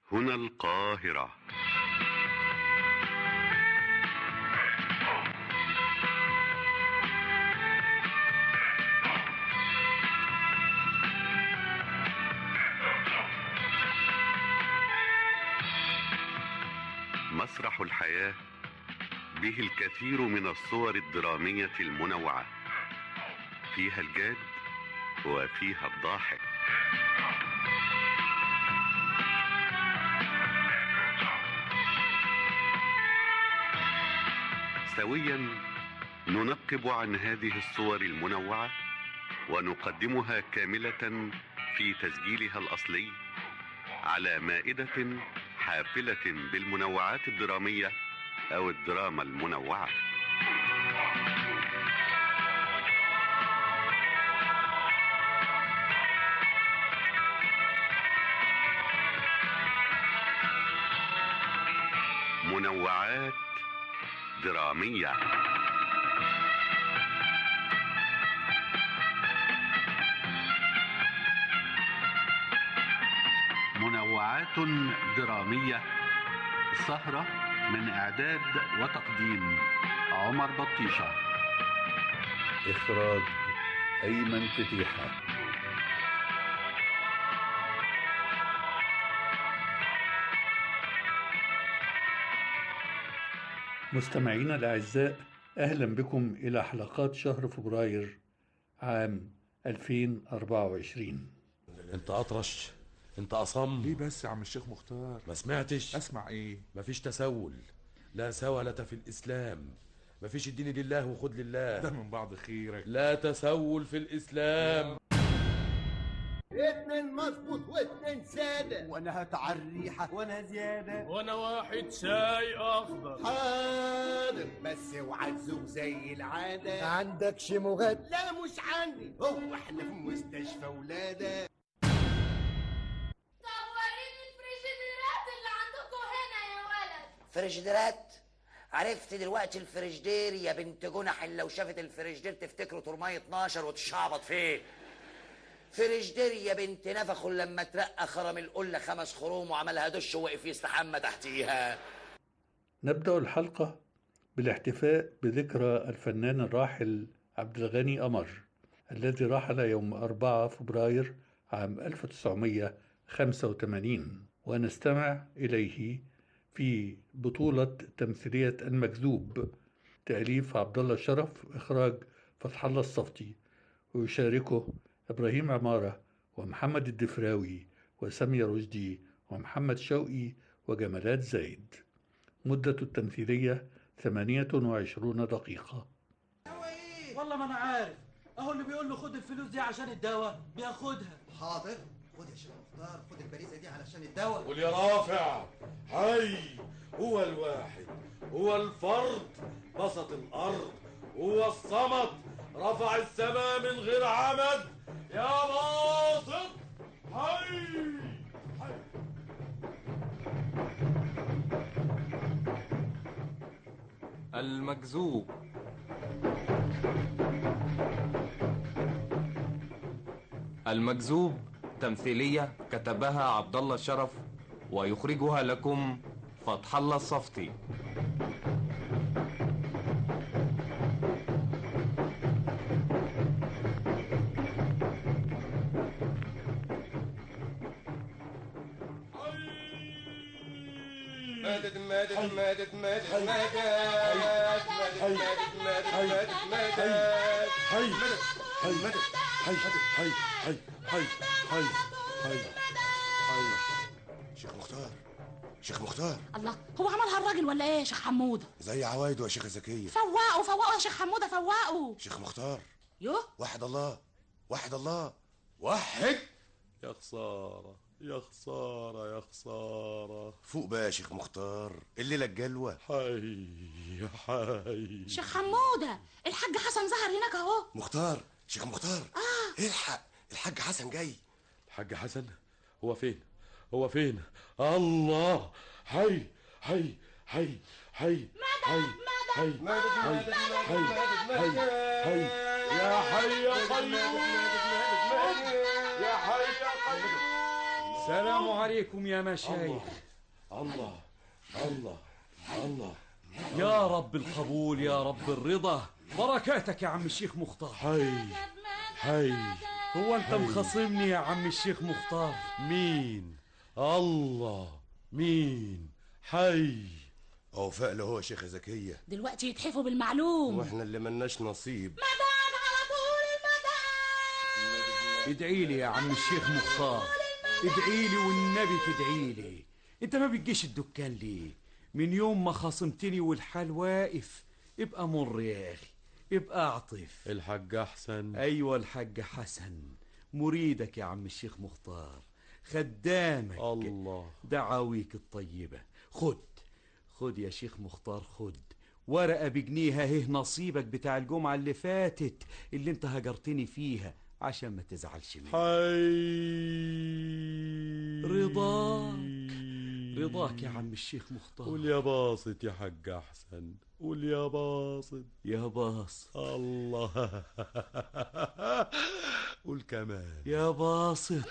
هنا القاهرة مسرح الحياة به الكثير من الصور الدرامية المنوعة فيها الجاد وفيها الضاحك سويا ننقب عن هذه الصور المنوعة ونقدمها كاملة في تسجيلها الأصلي على مائدة حافلة بالمنوعات الدرامية أو الدراما المنوعة منوعات درامية منوعات درامية سهرة من إعداد وتقديم عمر بطيشة إخراج أيمن فتيحة مستمعينا الأعزاء أهلا بكم إلى حلقات شهر فبراير عام 2024 انت اطرش انت اصم ليه بس يا عم الشيخ مختار ما سمعتش اسمع ايه مفيش تسول لا سولة في الاسلام مفيش الدين لله وخد ده لله من بعض خيرك لا تسول في الاسلام اتنين مظبوط واتنين سادة وانا هتعريحة وانا زيادة وانا واحد شاي اخضر حاضر بس اوعى تزوق زي العادة عندك شموغات لا مش عندي هو احنا في مستشفى ولادة طب وريني الفريجيديرات اللي عندكم هنا يا ولد فريجديرات عرفت دلوقتي الفريجدير يا بنت جنح اللي لو شافت الفريجدير تفتكره ترمية 12 وتشعبط فيه فريجدير يا بنت نفخه لما ترقى خرم القلة خمس خروم وعملها دش ووقف يستحمى تحتيها نبدأ الحلقة بالاحتفاء بذكرى الفنان الراحل عبد الغني قمر الذي رحل يوم 4 فبراير عام 1985 ونستمع إليه في بطولة تمثيلية المكذوب تأليف عبد الله شرف إخراج فتح الله الصفتي ويشاركه إبراهيم عمارة ومحمد الدفراوي وسامية رشدي ومحمد شوقي وجمالات زايد مدة التمثيلية 28 دقيقة والله ما انا عارف اهو اللي بيقول له خد الفلوس دي عشان الدواء بياخدها حاضر خد يا شيخ مختار خد البريزة دي علشان الدواء قول يا رافع حي هو الواحد هو الفرد بسط الارض هو الصمد رفع السماء من غير عمد يا باسط حي حي المكذوب المكذوب تمثيلية كتبها عبد الله شرف ويخرجها لكم فتح الله الصفتي مادت مادت مادت مادت مادت مادت مادت مادت مادت مادت حي حي مدد حي حي حي حي حي حي حي شيخ مختار شيخ مختار الله هو عملها الراجل ولا ايه يا شيخ حموده زي عوايده يا شيخ زكية فوقوا فوقوا يا شيخ حموده فوقوا شيخ مختار يوه واحد الله واحد الله وحد يا خسارة يا خسارة يا خسارة فوق بقى يا شيخ مختار الليلة الجلوة حي حي شيخ حموده الحاج حسن ظهر هناك اهو مختار شيخ مختار الحق الحاج حسن جاي الحاج حسن هو فين هو فين الله حي حي حي حي حي حي مادت حي مادت حي مادت حي حي يا حي يا قيوم يا حي يا قيوم السلام عليكم يا مشايخ الله الله الله يا رب القبول يا رب الرضا بركاتك يا عم الشيخ مختار حي حي هو انت مخاصمني يا عم الشيخ مختار مين الله مين حي هو فقل هو شيخ زكية دلوقتي يتحفوا بالمعلوم واحنا اللي ملناش نصيب مدام على طول المدام ادعي لي يا عم الشيخ مختار ادعي لي والنبي تدعي لي انت ما بتجيش الدكان ليه من يوم ما خاصمتني والحال واقف ابقى مر يا اخي ابقى اعطف الحاج احسن ايوه الحاج حسن مريدك يا عم الشيخ مختار خدامك الله دعاويك الطيبة خد خد يا شيخ مختار خد ورقة بجنيها اهي نصيبك بتاع الجمعة اللي فاتت اللي انت هجرتني فيها عشان ما تزعلش مني حي رضاك رضاك يا عم الشيخ مختار قول يا باسط يا حاج احسن قول يا باسط يا باص الله قول كمان يا باسط مدد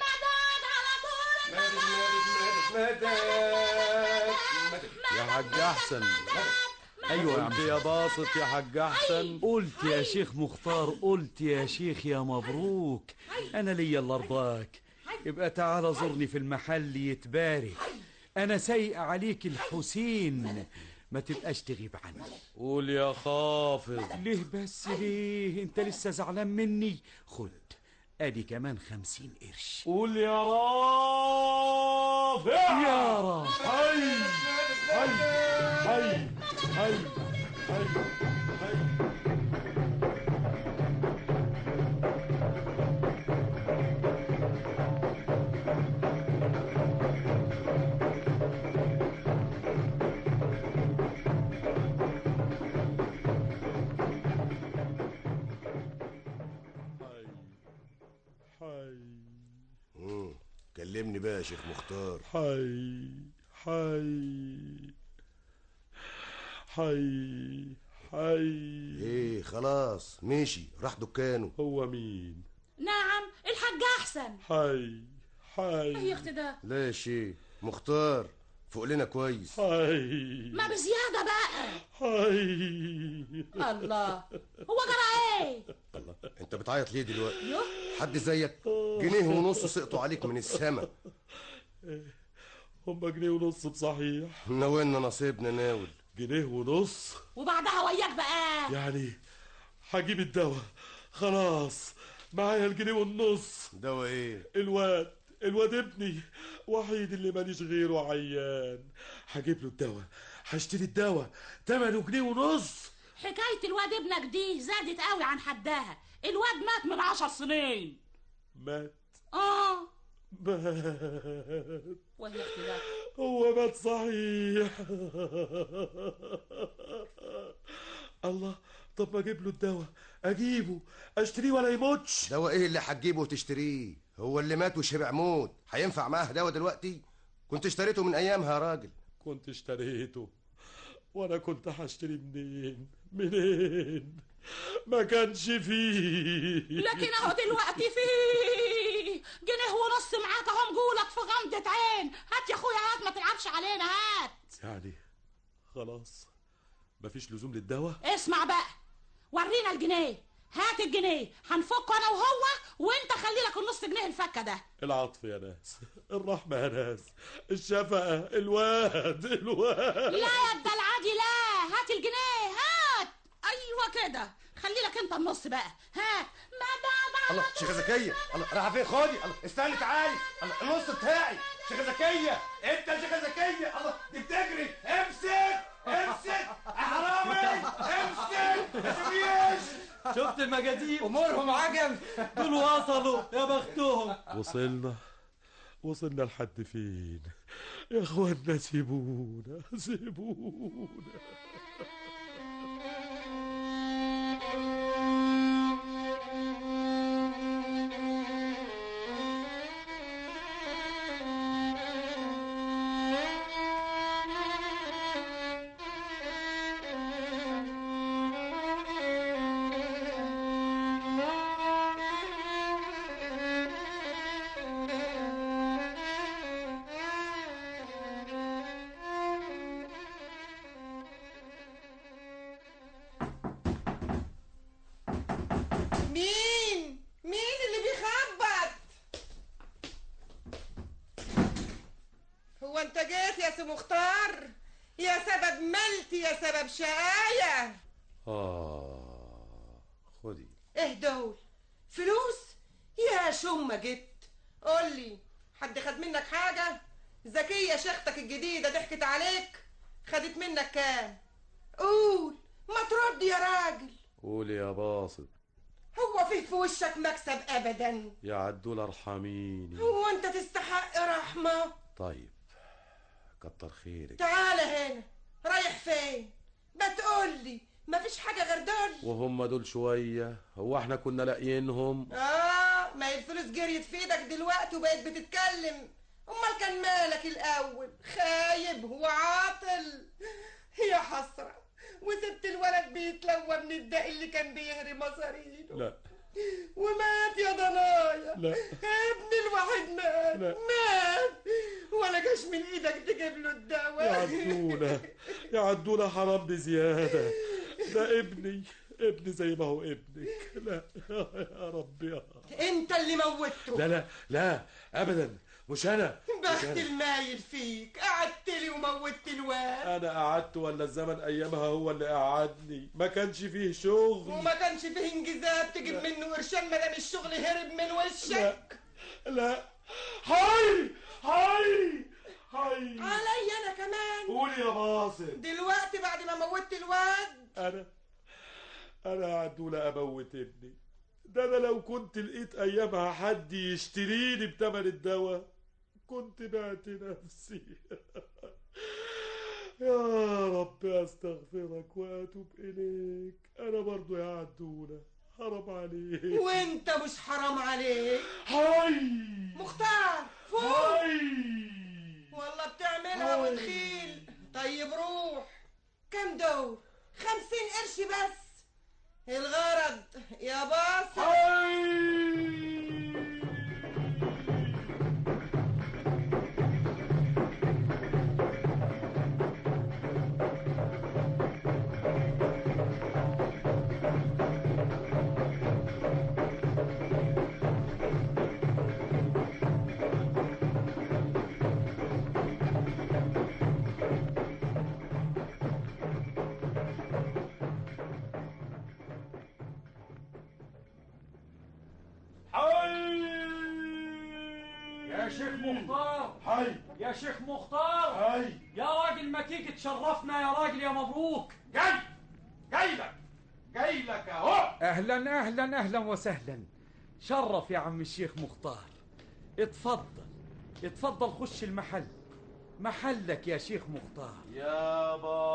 مدد مدد مدد يا حاج احسن ايوه يا عم قلت يا باسط يا حاج احسن قلت يا شيخ مختار قلت يا شيخ يا مبروك انا ليا اللي ارضاك يبقى تعال زرني في المحل يتبارك انا سايق عليك الحسين ما تبقاش تغيب عني قول يا خافض ليه بس ليه انت لسه زعلان مني خد ادي كمان خمسين قرش قول يا رافع يا رب حي حي حي حي حي حي حي مم. كلمني بقى يا شيخ مختار حي حي حي حي ايه خلاص مشي راح دكانه هو مين نعم الحاج احسن حي ايه يا حي اختي ده لا يا شيخ مختار فوق لنا كويس حي ما بزياده بقى حي الله هو جرى ايه الله انت بتعيط ليه دلوقتي يوه حد زيك جنيه ونص سقطوا عليك من السما هما جنيه ونص بصحيح ناولنا نصيبنا ناول جنيه ونص وبعدها وياك بقى يعني هجيب الدواء خلاص معايا الجنيه والنص دواء ايه الواد الواد ابني وحيد اللي ماليش غيره عيان هجيب له الدواء هشتري الدواء تمنه جنيه ونص حكايه الواد ابنك دي زادت قوي عن حدها الواد مات من عشر سنين مات اه مات وهي اختي ده هو مات صحيح الله طب ما اجيب له الدواء اجيبه اشتريه ولا يموتش دواء ايه اللي هتجيبه وتشتريه هو اللي مات وشبع موت هينفع معاه دواء دلوقتي كنت اشتريته من ايامها يا راجل كنت اشتريته وانا كنت هشتري منين منين ما كانش فيه لكن اهو دلوقتي فيه جنيه ونص معاك اهو مجولك في غمضة عين هات يا اخويا هات ما تلعبش علينا هات يعني خلاص مفيش لزوم للدواء اسمع بقى ورينا الجنيه هات الجنيه هنفكه انا وهو وانت خلي لك النص جنيه الفكه ده العطف يا ناس الرحمة يا ناس الشفقة الواد الواد لا يا الدلعه دي لا هات الجنيه هات ايوه كده خلي لك انت النص بقى هات ما ده الله شيخ زكية الله راح فين خدي الله استني تعالي الله النص بتاعي شيخ زكية انت يا شيخ زكية الله دي بتجري امسك امسك يا حرامي امسك ما تسيبنيش شفت المجاذيب امورهم عجب دول وصلوا يا بختهم وصلنا وصلنا لحد فين يا اخوانا سيبونا سيبونا انت جيت يا سي مختار يا سبب ملتي يا سبب شقاية آه خدي ايه دول فلوس يا شم جبت قول لي حد خد منك حاجة زكية شيختك الجديدة ضحكت عليك خدت منك كام قول ما ترد يا راجل قولي يا باسط هو فيه في وشك مكسب ابدا يا عدول ارحميني هو انت تستحق رحمة طيب كتر خيرك تعال هنا رايح فين بتقول لي مفيش حاجة غير دول وهم دول شوية هو احنا كنا لاقيينهم اه ما هي الفلوس جريت في ايدك دلوقتي وبقيت بتتكلم امال كان مالك الاول خايب وعاطل يا حسرة وسبت الولد بيتلوى من الداء اللي كان بيهري مصارينه لا ومات يا ضنايا لا. ابني الواحد مات لا. مات ولا جاش من ايدك تجيب له الدواء يا عدولة يا عدولة حرام بزيادة ده ابني ابني زي ما هو ابنك لا يا ربي يا انت اللي موتته لا لا لا ابدا مش انا مش بخت أنا. المايل فيك قعدت لي وموتت الواد انا قعدت ولا الزمن ايامها هو اللي قعدني ما كانش فيه شغل وما كانش فيه انجذاب تجيب منه قرشان ما دام الشغل هرب من وشك لا هاي هاي هاي علي انا كمان قولي يا باسط دلوقتي بعد ما موتت الواد انا انا عدولة اموت ابني ده انا لو كنت لقيت ايامها حد يشتريني بتمن الدواء كنت بعت نفسي يا رب استغفرك واتوب اليك انا برضو يا عدولة حرام عليك وانت مش حرام عليك هاي مختار فوق هاي والله بتعملها هاي. وتخيل طيب روح كم دور خمسين قرش بس الغرض يا باص يا شيخ مختار هاي يا شيخ مختار هاي يا راجل ما تيجي تشرفنا يا راجل يا مبروك جاي جاي لك جاي لك اهو اهلا اهلا اهلا وسهلا شرف يا عم الشيخ مختار اتفضل اتفضل خش المحل محلك يا شيخ مختار يا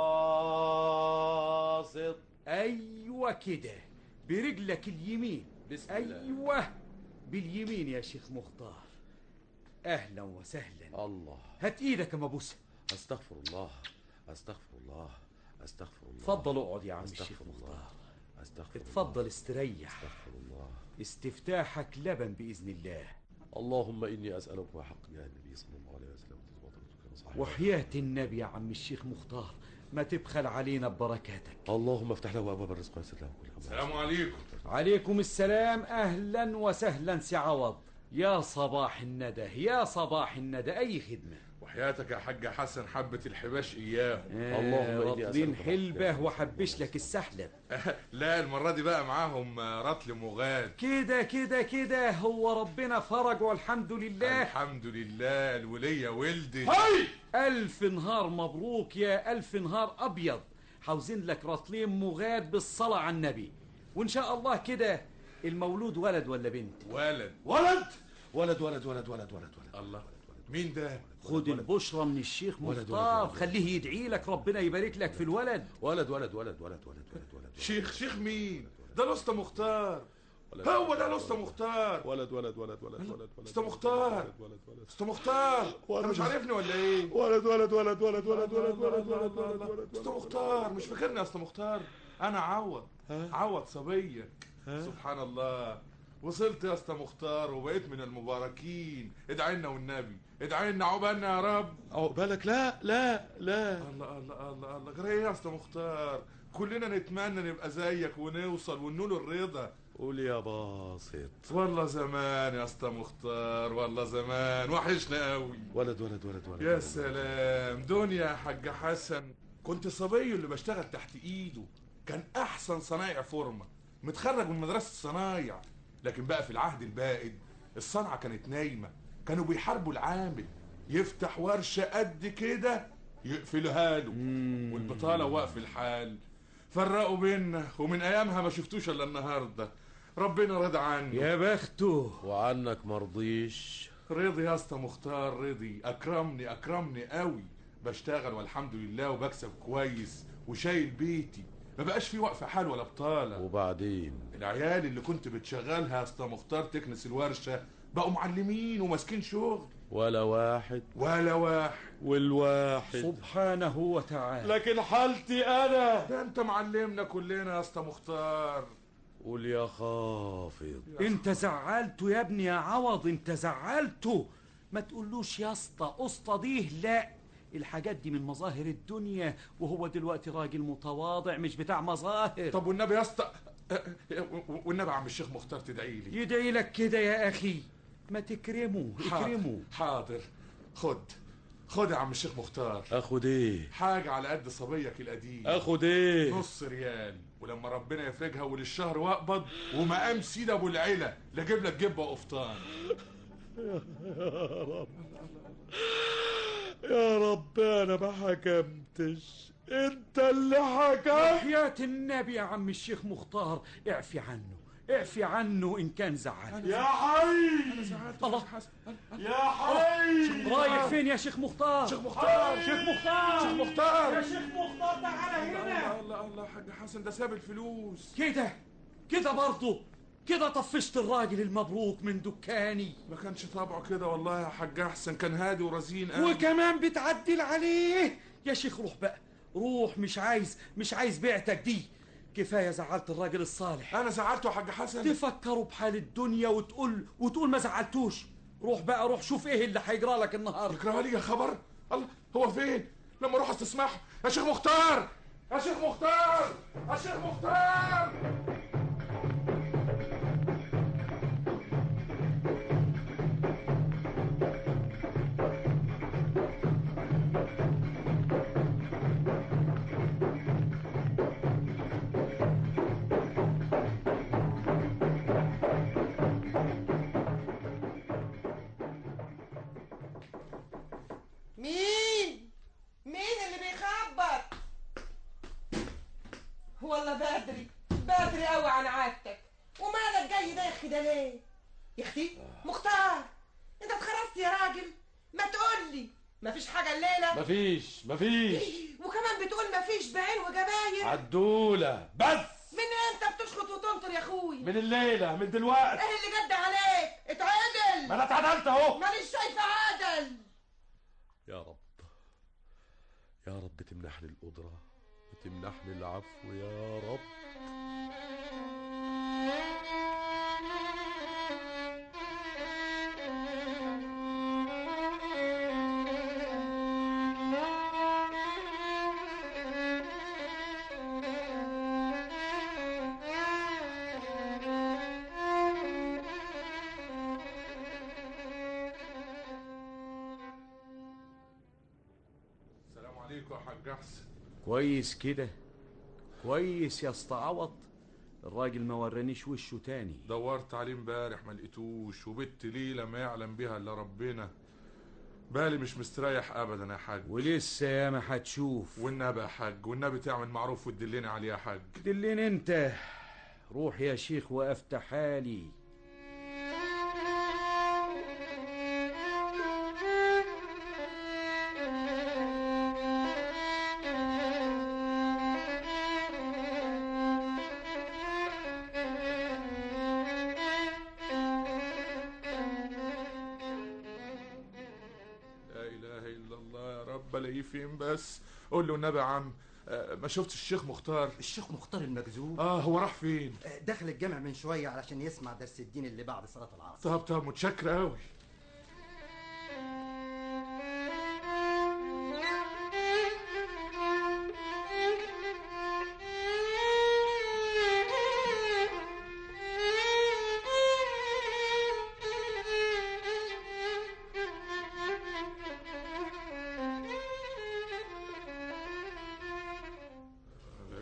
باسط ايوه كده برجلك اليمين بسم الله. ايوه باليمين يا شيخ مختار اهلا وسهلا الله هات ايدك يا مبوسه استغفر الله استغفر الله استغفر الله اتفضل اقعد يا عم استغفر الشيخ الله. مختار استغفر اتفضل استريح استغفر الله استفتاحك لبن باذن الله اللهم اني اسالك بحق يا النبي صلى الله عليه وسلم وتزوجك وصحبه وحياة النبي يا عم الشيخ مختار ما تبخل علينا ببركاتك اللهم افتح له ابواب الرزق ويسر له كل خير السلام عليكم عليكم السلام اهلا وسهلا سي عوض يا صباح الندى يا صباح الندى اي خدمه وحياتك يا حاج حسن حبة الحباش اياه اللهم واطلين حلبه وحبش لك السحلب لا المرة دي بقى معاهم رطل مغاد كده كده كده هو ربنا فرج والحمد لله الحمد لله الولية ولدت هاي ألف نهار مبروك يا ألف نهار أبيض حوزين لك رطلين مغاد بالصلاة على النبي وإن شاء الله كده المولود ولد ولا بنت ولد ولد ولد ولد ولد ولد ولد ولد الله مين ده خد البشرى من الشيخ ولد، ولد، مختار ولد. خليه يدعي لك ربنا يبارك لك في الولد ولد ولد ولد ولد ولد ولد ولد شيخ شيخ مين ده الاسطى مختار ولد. هو ده الاسطى مختار ولد ولد ولد ولد ولد ولد اسطى مختار ولد ولد ولد اسطى مختار انت مش عارفني ولا ايه ولد ولد ولد ولد ولد ولد ولد ولد ولد ولد اسطى مختار مش فاكرني يا اسطى مختار انا عوض عوض صبيه سبحان الله وصلت يا اسطى مختار وبقيت من المباركين ادعي لنا والنبي ادعي لنا عقبالنا يا رب عقبالك لا لا لا الله الله الله الله جرى ايه يا اسطى مختار كلنا نتمنى نبقى زيك ونوصل وننول الرضا قول يا باسط والله زمان يا اسطى مختار والله زمان وحشنا قوي ولد ولد ولد ولد يا سلام دنيا يا حاج حسن كنت صبي اللي بشتغل تحت ايده كان احسن صنايع فورمه متخرج من مدرسه الصنايع لكن بقى في العهد البائد الصنعه كانت نايمه كانوا بيحاربوا العامل يفتح ورشه قد كده يقفلها له والبطاله واقف الحال فرقوا بينا ومن ايامها ما شفتوش الا النهارده ربنا رضى عني يا بخته وعنك مرضيش رضي يا اسطى مختار رضي اكرمني اكرمني قوي بشتغل والحمد لله وبكسب كويس وشايل بيتي ما بقاش في وقفه حال ولا بطاله وبعدين العيال اللي كنت بتشغلها يا اسطى مختار تكنس الورشه بقوا معلمين وماسكين شغل ولا واحد ولا واحد والواحد سبحانه وتعالى لكن حالتي انا ده انت معلمنا كلنا يا اسطى مختار قول يا خافض انت زعلته يا ابني يا عوض انت زعلته ما تقولوش يا اسطى اسطى ديه لا الحاجات دي من مظاهر الدنيا وهو دلوقتي راجل متواضع مش بتاع مظاهر طب والنبي يا اسطى والنبي يا عم الشيخ مختار تدعي لي يدعي لك كده يا اخي ما تكرمه اكرمه حاضر خد خد يا عم الشيخ مختار اخد ايه حاجة على قد صبيك القديم اخد ايه نص ريال ولما ربنا يفرجها وللشهر واقبض ومقام سيد ابو العيلة لاجيب لك جبة وقفطان يا رب يا رب انا ما حكمتش انت اللي حكمت حياة النبي يا عم الشيخ مختار اعفي عنه اعفي عنه ان كان زعل يا حي الله يا حي رايح فين يا شيخ مختار شيخ مختار شيخ مختار شيخ مختار يا شيخ مختار تعالى هنا الله الله الله حاج حسن ده ساب الفلوس كده كده برضه كده طفشت الراجل المبروك من دكاني ما كانش طبعه كده والله يا حاج حسن كان هادي ورزين قوي وكمان بتعدل عليه يا شيخ روح بقى روح مش عايز مش عايز بيعتك دي كفايه زعلت الراجل الصالح انا زعلته يا حاج حسن تفكروا بحال الدنيا وتقول وتقول ما زعلتوش روح بقى روح شوف ايه اللي هيجرى لك النهارده يجرى لي يا خبر الله هو فين لما اروح استسمحه يا شيخ مختار يا شيخ مختار يا شيخ مختار مين مين اللي بيخبط والله بدري بدري قوي عن عادتك ومالك جاي دايخ كده ليه يا اختي مختار انت اتخرجت يا راجل ما تقول لي مفيش حاجه الليله مفيش مفيش وكمان بتقول مفيش بعين وجباير عدولة بس من امتى بتشخط وتنطر يا اخوي من الليلة من دلوقتي ايه اللي جد عليك اتعدل ما انا اتعدلت اهو ماليش شايفه عدل يا رب يا رب تمنحني القدرة وتمنحني العفو يا رب السلام عليكم يا حاج حسن كويس كده كويس يا اسطى عوض الراجل ما ورانيش وشه تاني دورت عليه امبارح ما لقيتوش وبت ليله ما يعلم بها الا ربنا بالي مش مستريح ابدا يا حاج ولسه يا ما هتشوف والنبي يا حاج والنبي تعمل معروف وتدلني عليه يا حاج دلين انت روح يا شيخ وافتح حالي لا اله الا الله يا رب الاقيه فين بس قول له النبي يا عم آه، ما شفتش الشيخ مختار الشيخ مختار المجذوب اه هو راح فين دخل الجامع من شويه علشان يسمع درس الدين اللي بعد صلاه العصر طب طب متشكر قوي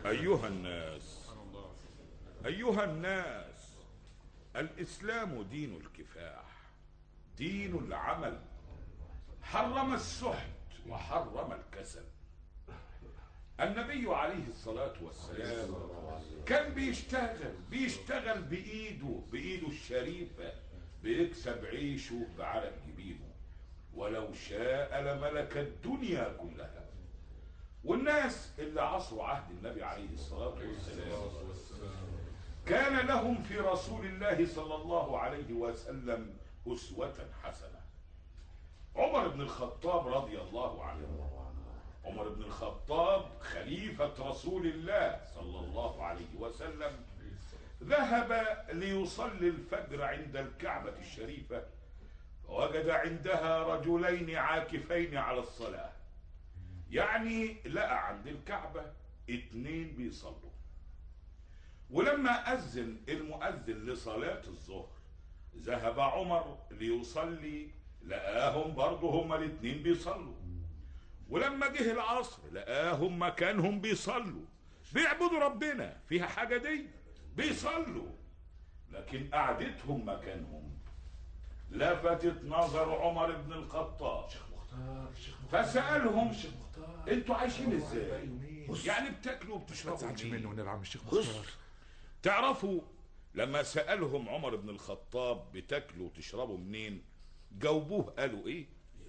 أيها الناس أيها الناس الإسلام دين الكفاح دين العمل حرم السحت وحرم الكسل النبي عليه الصلاة والسلام كان بيشتغل بيشتغل بإيده بإيده الشريفة بيكسب عيشه بعرق جبينه ولو شاء لملك الدنيا كلها والناس اللي عصروا عهد النبي عليه الصلاة والسلام كان لهم في رسول الله صلى الله عليه وسلم أسوة حسنة عمر بن الخطاب رضي الله عنه عمر بن الخطاب خليفة رسول الله صلى الله عليه وسلم ذهب ليصلي الفجر عند الكعبة الشريفة فوجد عندها رجلين عاكفين على الصلاة يعني لقى عند الكعبة اتنين بيصلوا ولما أذن المؤذن لصلاة الظهر ذهب عمر ليصلي لقاهم برضه هما الاتنين بيصلوا ولما جه العصر لقاهم مكانهم بيصلوا بيعبدوا ربنا فيها حاجة دي بيصلوا لكن قعدتهم مكانهم لفتت نظر عمر بن الخطاب فسألهم انتوا عايشين ازاي يعني بتاكلوا ما وبتشربوا تزعلش منين؟ منه ونلعب عم الشيخ بص مختار تعرفوا لما سألهم عمر بن الخطاب بتاكلوا وتشربوا منين جاوبوه قالوا ايه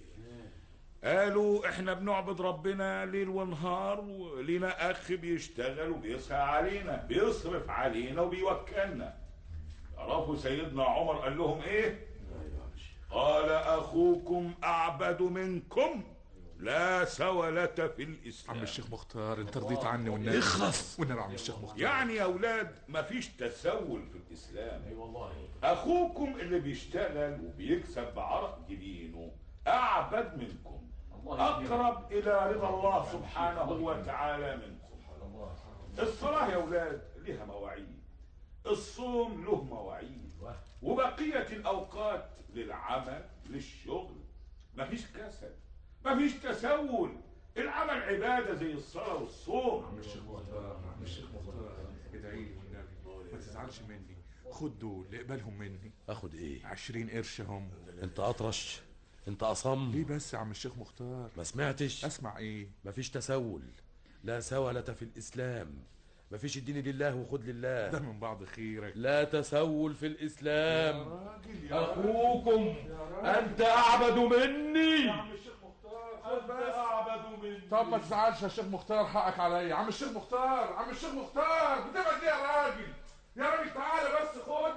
قالوا احنا بنعبد ربنا ليل ونهار ولينا اخ بيشتغل وبيسعى علينا بيصرف علينا وبيوكلنا تعرفوا سيدنا عمر قال لهم ايه قال اخوكم اعبد منكم لا سولة في الاسلام عم الشيخ مختار انت رضيت عني والنبي اخلص والنبي عم الشيخ مختار يعني يا اولاد مفيش تسول في الاسلام اي والله اخوكم اللي بيشتغل وبيكسب بعرق جبينه اعبد منكم اقرب الى رضا الله سبحانه وتعالى منكم الصلاه يا اولاد لها مواعيد الصوم له مواعيد وبقيه الاوقات للعمل للشغل مفيش كسل مفيش تسول العمل عباده زي الصلاه والصوم عم الشيخ مختار عم الشيخ مختار ادعي لي والنبي ما تزعلش مني خد دول اقبلهم مني اخد ايه عشرين قرش هم انت اطرش انت اصم ليه بس يا عم الشيخ مختار ما سمعتش اسمع ايه مفيش تسول لا سولة في الاسلام مفيش الدين لله وخد لله ده من بعض خيرك لا تسول في الاسلام يا راجل يا اخوكم انت اعبد مني طب ما تزعلش يا شيخ مختار حقك عليا عم الشيخ مختار عم الشيخ مختار بتبعد ليه يا راجل يا راجل تعالى بس خد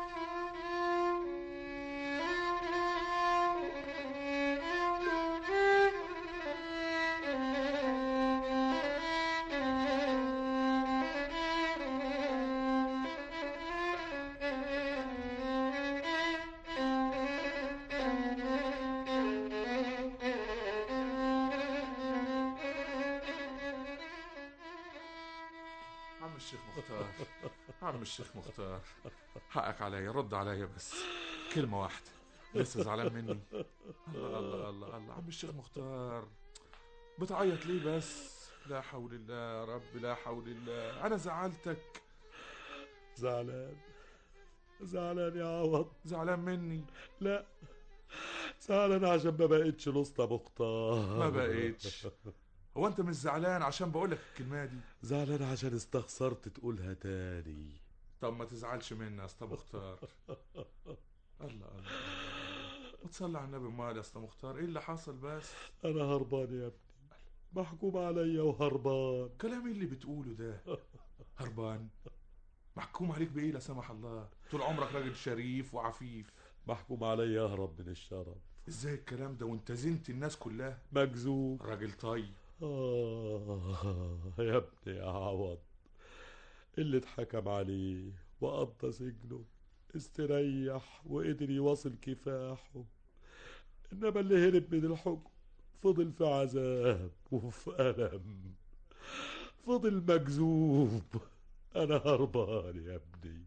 عم الشيخ مختار عم الشيخ مختار حقك عليا رد عليا بس كلمة واحدة لسه زعلان مني الله الله الله الله عم الشيخ مختار بتعيط ليه بس لا حول الله يا رب لا حول الله انا زعلتك زعلان زعلان يا عوض زعلان مني لا زعلان عشان ما بقتش الاسطى مختار ما بقيتش هو انت مش زعلان عشان بقولك الكلمة دي زعلان عشان استخسرت تقولها تاني طب ما تزعلش مني يا اسطى مختار الله الله وتصلي على النبي امال يا اسطى مختار ايه اللي حصل بس انا هربان يا ابني محكوم عليا وهربان كلام إيه اللي بتقوله ده هربان محكوم عليك بايه لا سمح الله طول عمرك راجل شريف وعفيف محكوم عليا اهرب من الشرف ازاي الكلام ده وانت زنت الناس كلها مجذوب راجل طيب آه يا ابني يا عوض اللي اتحكم عليه وقضى سجنه استريح وقدر يواصل كفاحه إنما اللي هرب من الحكم فضل في عذاب وفي ألم فضل مجذوب أنا هربان يا ابني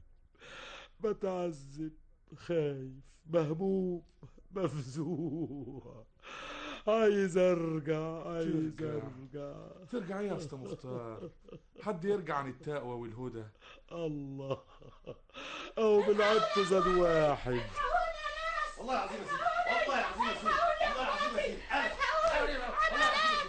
بتعذب خايف مهموم مفزوع عايز ارجع عايز ترجع. ارجع ترجع ايه يا اسطى مختار حد يرجع عن التقوى والهدى الله او بالعد زاد واحد والله العظيم يا سيدي والله العظيم يا سيدي والله العظيم يا سيدي انا والله العظيم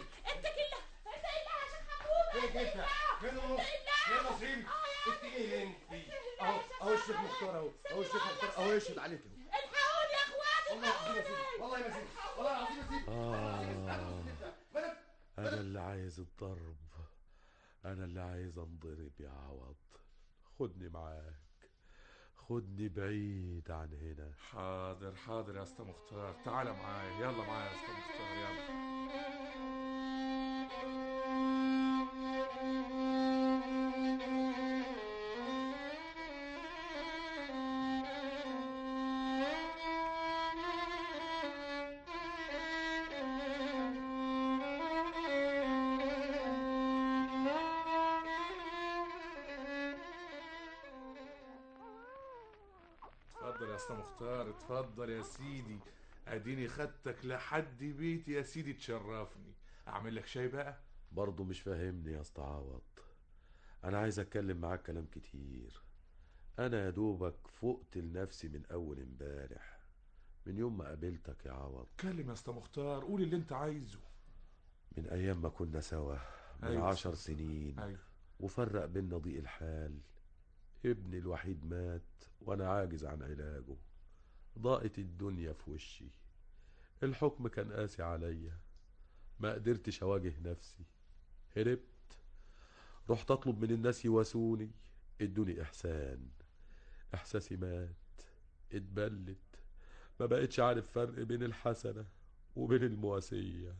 يا سيدي فين انت؟ فين النص؟ فين نصيب؟ انت ايه انت؟ اهو اهو الشيخ مختار اهو اهو الشيخ مختار اهو يشهد عليك الحقوني يا اخواتي والله العظيم يا سيدي والله يا سيدي والله العظيم يا سيدي آه أنا اللي عايز الضرب أنا اللي عايز أنضرب يا عوض خدني معاك خدني بعيد عن هنا حاضر حاضر يا اسطى مختار تعالى معايا يلا معايا يا اسطى مختار يلا اتفضل يا اسطى مختار اتفضل يا سيدي اديني خدتك لحد بيتي يا سيدي تشرفني اعمل لك شاي بقى برضه مش فاهمني يا اسطى عوض أنا عايز أتكلم معاك كلام كتير أنا يا دوبك فقت لنفسي من أول امبارح من يوم ما قابلتك يا عوض اتكلم يا اسطى مختار قول اللي انت عايزه من أيام ما كنا سوا من أيوة. عشر سنين ايوه وفرق بينا ضيق الحال ابني الوحيد مات وانا عاجز عن علاجه ضاقت الدنيا في وشي الحكم كان قاسي عليا ما قدرتش اواجه نفسي هربت رحت اطلب من الناس يواسوني ادوني احسان احساسي مات اتبلت ما بقتش عارف فرق بين الحسنة وبين المواسية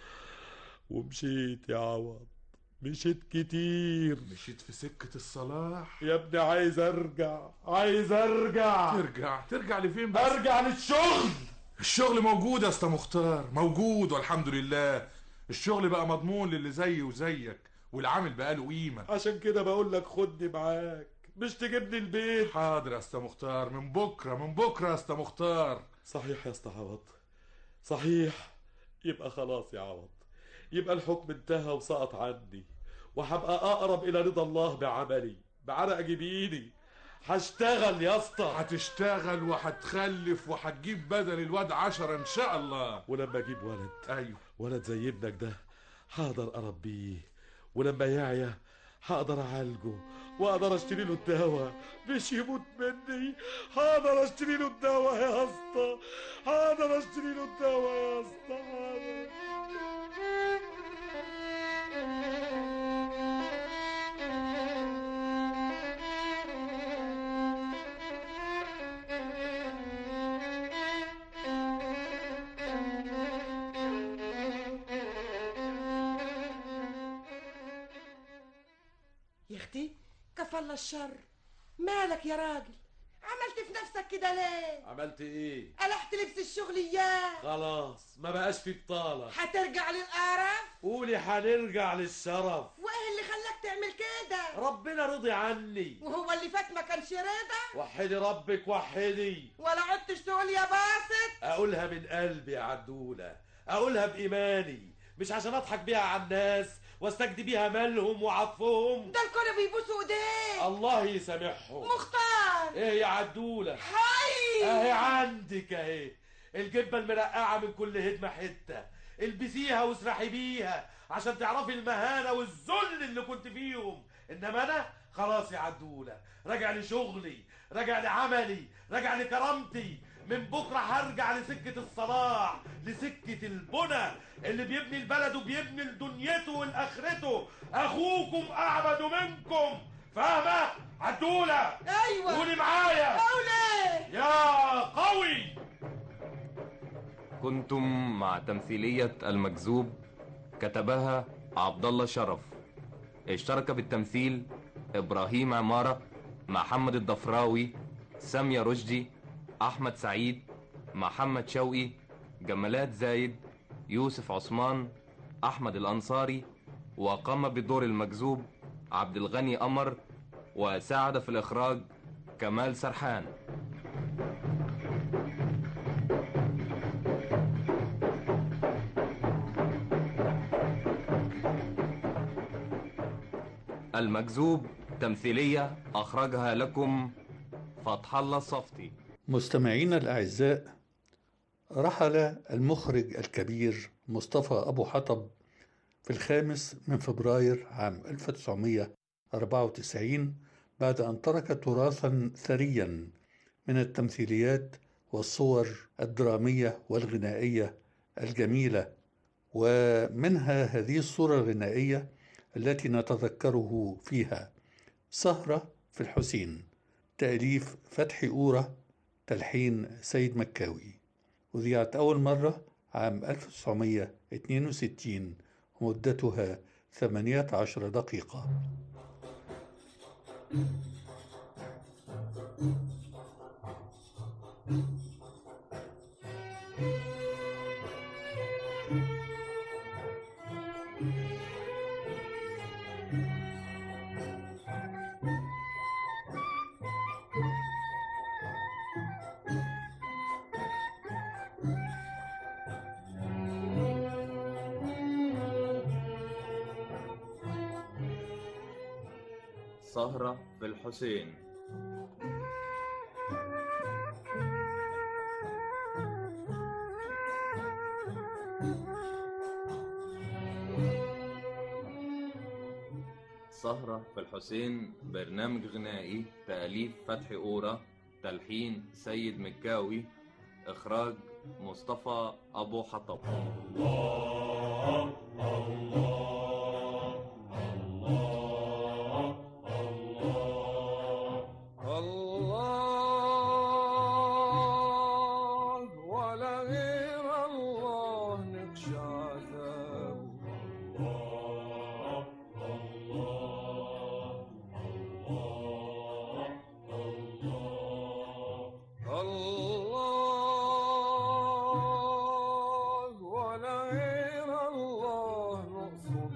ومشيت يا عوض مشيت كتير مشيت في سكة الصلاح يا ابني عايز ارجع عايز ارجع ترجع ترجع لفين بس ارجع للشغل الشغل موجود يا اسطى مختار موجود والحمد لله الشغل بقى مضمون للي زيي وزيك والعامل بقى له قيمه عشان كده بقول لك خدني معاك مش تجيبني البيت حاضر يا اسطى مختار من بكره من بكره يا اسطى مختار صحيح يا اسطى عوض صحيح يبقى خلاص يا عوض يبقى الحكم انتهى وسقط عني وهبقى اقرب الى رضا الله بعملي بعرق جبيني هشتغل يا اسطى هتشتغل وهتخلف وهتجيب بدل الواد عشرة ان شاء الله ولما اجيب ولد ايوه ولد زي ابنك ده هقدر اربيه ولما يعيا هقدر اعالجه واقدر اشتري له الدواء مش يموت مني هقدر اشتري له الدواء يا اسطى هقدر اشتري له الدواء يا اسطى هقدر. يا اختي كفى الله الشر مالك يا راجل عملت في نفسك كده ليه عملت ايه قلحت لبس الشغليات خلاص ما بقاش في بطالة هترجع للقرف قولي هنرجع للشرف وايه اللي خلاك تعمل كده ربنا رضي عني وهو اللي فات ما كانش رضا وحدي ربك وحدي ولا عدتش تقول يا باسط اقولها من قلبي يا عدولة اقولها بايماني مش عشان اضحك بيها على الناس واستجدي بيها مالهم وعطفهم ده الكل بيبوسوا ايديه الله يسامحهم مختار ايه يا عدولة حي اهي عندك اهي الجبة المرقعة من كل هدمة حتة البسيها واسرحي بيها عشان تعرفي المهانة والذل اللي كنت فيهم انما انا خلاص يا عدولة راجع لشغلي راجع لعملي راجع لكرامتي من بكرة هرجع لسكة الصلاح لسكة البنى اللي بيبني البلد وبيبني لدنيته ولآخرته أخوكم أعبد منكم فاهمة؟ عدولة ايوه قولي معايا قولي يا قوي كنتم مع تمثيلية المكذوب كتبها عبد الله شرف اشترك بالتمثيل إبراهيم عمارة محمد الضفراوي سامية رشدي أحمد سعيد محمد شوقي جمالات زايد يوسف عثمان أحمد الأنصاري وقام بدور المكذوب عبد الغني قمر وساعد في الإخراج كمال سرحان المكذوب تمثيلية أخرجها لكم فتح الله الصفتي مستمعينا الأعزاء رحل المخرج الكبير مصطفى أبو حطب في الخامس من فبراير عام 1994 بعد أن ترك تراثا ثريا من التمثيليات والصور الدرامية والغنائية الجميلة ومنها هذه الصورة الغنائية التي نتذكره فيها سهرة في الحسين تأليف فتحي أورة تلحين سيد مكاوي وذيعت أول مرة عام 1962 ومدتها 18 دقيقة سهرة في الحسين سهرة في الحسين برنامج غنائي تأليف فتحي أورا تلحين سيد مكاوي إخراج مصطفى أبو حطب الله ولا غير الله نخشى عذابه الله الله الله ولا غير الله نقصد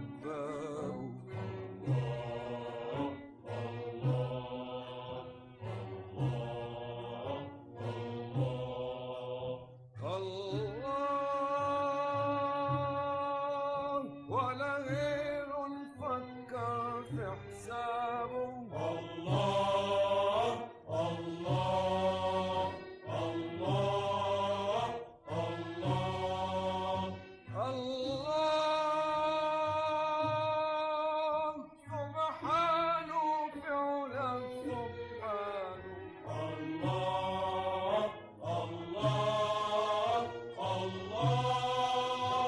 بابه الله ولا غير نفكر في حسابه الله الله الله الله الله سبحانه في علاه سبحانه الله الله الله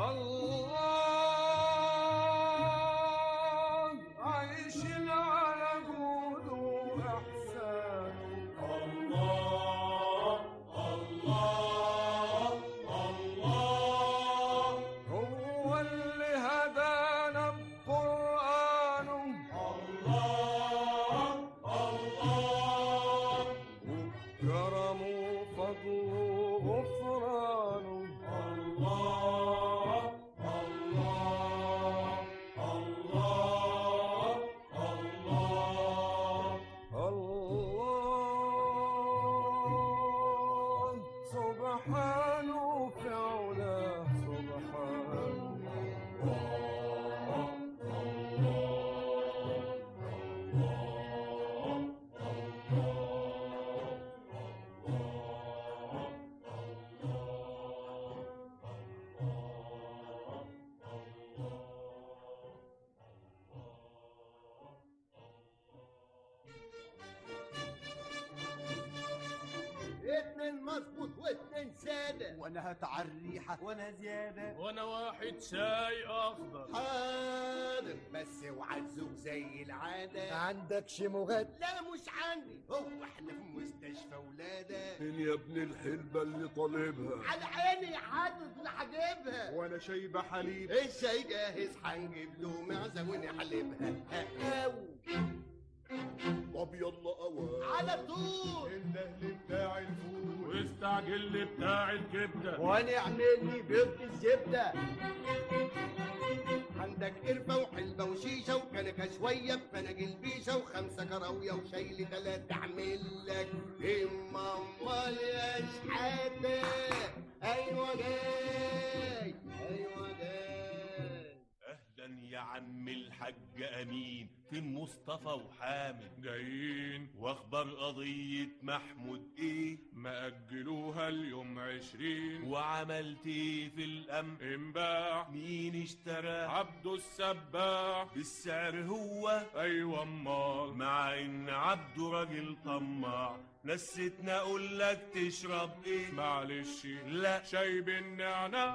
الله عايش على جوده وإحسانه الله الله الله هو اللي هدانا بقرآنه الله الله وكرمه فضله غفرانه الله الله الله الله الله سبحانه في علاه اتنين مظبوط واتنين سادة وانا هتعريحة وانا زيادة وانا واحد شاي اخضر حاضر بس اوعى تزوج زي العادة عندك شموغات لا مش عندي هو احنا في مستشفى ولادة مين يا ابن الحلبة اللي طالبها على عيني حاطط هجيبها وانا شايبة حليب الشاي جاهز هنجيب له معزة ونحلبها أو طب يلا قوى على طول الدهل بتاع الفول واستعجل لي بتاع الكبده ونعمل لي بيض الزبدة عندك قرفة وحلبة وشيشة وكنكة شوية بفناجيل بيشة وخمسة كراوية وشاي لتلاتة أعمل لك إما أمال يا شحاتة أيوة جاي أيوة جاي اهلا يا عم الحاج امين فين مصطفى وحامد جايين واخبار قضية محمود ايه مأجلوها اليوم عشرين وعملت ايه في الامن انباع مين اشترى عبده السباع بالسعر هو ايوه امال مع ان عبده راجل طماع نسيتنا اقول لك تشرب ايه معلش لا شاي بالنعناع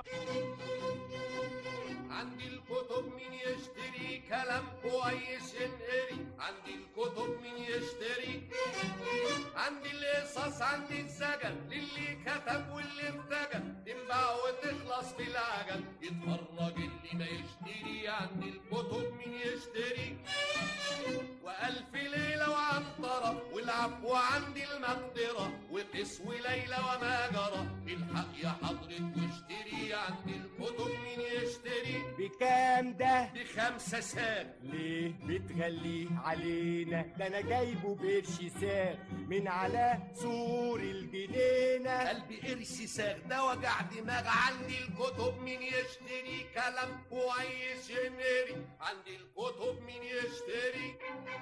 عندي الكتب مين يشتري كلام كويس ينقري عندي الكتب مين يشتري عندي القصص عندي السجن للي كتب واللي ارتجل تنباع وتخلص في العجل يتفرج اللي ما يشتري عندي الكتب مين يشتري وألف ليلة وعنطرة والعفو عندي المقدرة وقس وليلة وما جرى الحق يا حضرة واشتري عندي الكتب مين يشتري بكام ده؟ بخمسة ساغ ليه بتغليه علينا ده انا جايبه بقرش ساغ من على سور الجنينة قلبي قرش ساغ ده وجع دماغ عندي الكتب مين يشتري كلام كويس ينري عندي الكتب مين يشتري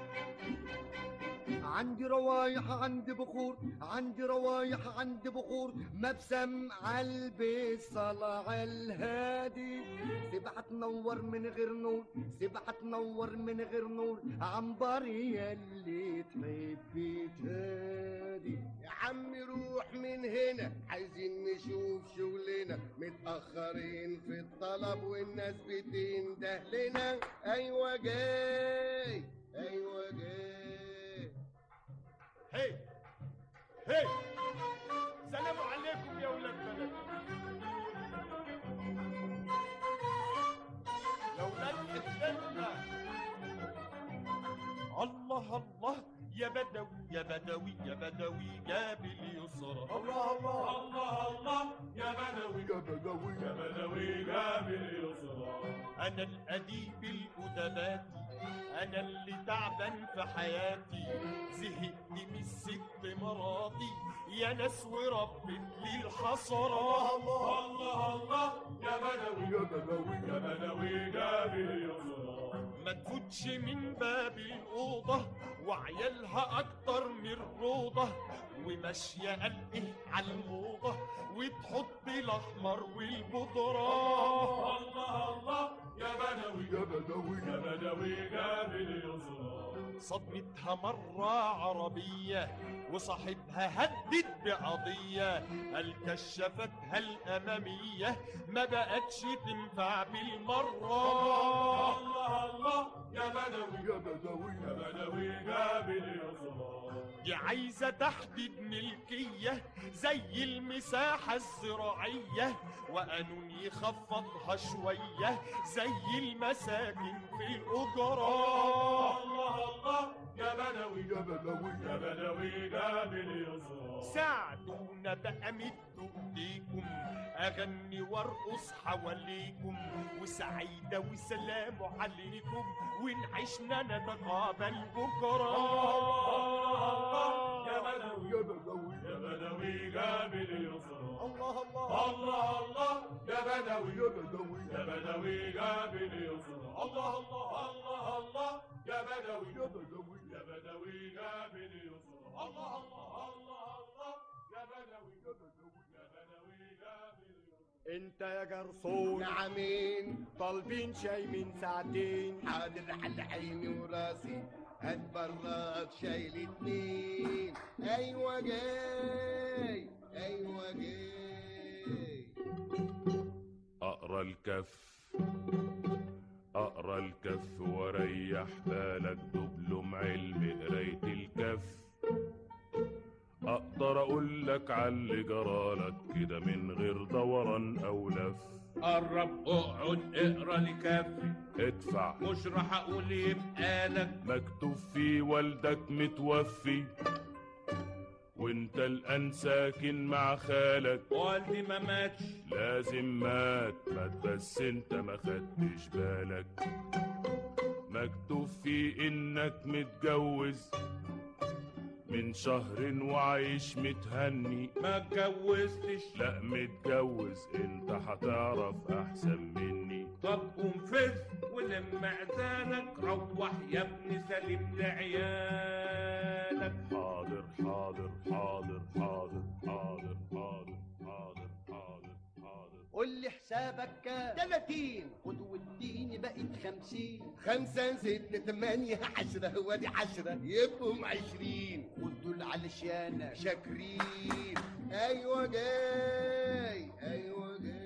عندي روايح عندي بخور عندي روايح عندي بخور مبسم عالبي صلع الهادي سبعة تنور من غير نور سبعة تنور من غير نور عنبر يلي تحبي تهادي يا عم روح من هنا عايزين نشوف شغلنا متأخرين في الطلب والناس بتنده لنا أيوة جاي أيوة جاي هي هي سلام عليكم يا ولاد بلد يا ولاد حتتنا الله الله يا بدوي يا بدوي يا بدوي جاب اليسرى الله الله الله الله يا بدوي يا بدوي يا بدوي جاب اليسرى انا الاديب الادباتي انا اللي تعبان في حياتي زهقت من الست مراتي يا ناس وربت لي الحسرات الله الله الله يا بدوي يا بدوي يا بدوي جاب اليسرى ما تفوتش من باب الأوضة وعيالها أكتر من روضة وماشية قلقه على الموضة وتحط الأحمر والبودرة الله الله يا بدوي يا بدوي يا بدوي جاب اليسرى صدمتها مرة عربية وصاحبها هدد بقضية الكشفتها الأمامية ما بقتش تنفع بالمرة الله الله يا بدوي يا بدوي يا بدوي جاب اليسرى دي عايزة تحديد ملكية زي المساحة الزراعية وقانون يخفضها شوية زي المساكن في الأجرة الله الله يا بدوي يا بدوي يا بدوي جاب اليسرى ساعدونا بقى مدوا ايديكم اغني وارقص حواليكم وسعيده وسلام عليكم ونعيشنا نتقابل بكره يا بدوي يا بدوي يا بدوي جاب اليسرى الله الله الله الله يا بدوي يا بدوي يا بدوي جاب اليسرى الله الله الله الله يا بدوي يا بدوي يا بدوي جاب اليسرى الله الله الله الله يا بدوي يا بدوي يا بدوي جاب اليسرى انت يا جرسون نعمين طالبين شاي من ساعتين حاضر على عيني وراسي هات براد شاي الاتنين ايوه جاي ايوه جاي اقرا الكف اقرا الكف وريح بالك دبلم علم قرايه الكف اقدر اقول لك على اللي جرالك كده من غير دوران او لف قرب اقعد اقرا لكفي ادفع مش راح اقول يبقى لك مكتوب فيه والدك متوفي وانت الان ساكن مع خالك والدي ما ماتش لازم مات مات بس انت ما خدتش بالك مكتوب فيه انك متجوز من شهر وعايش متهني ما اتجوزتش لا متجوز انت هتعرف احسن مني طب قوم فز ولم روح يا ابني سلم لعيالك حاضر حاضر حاضر حاضر حاضر حاضر حاضر حاضر حاضر قول لي حسابك كام 30 خد واديني بقت 50 خمسة ستة ثمانية عشرة وادي عشرة يبقوا عشرين خد دول علشان شاكرين ايوه جاي ايوه جاي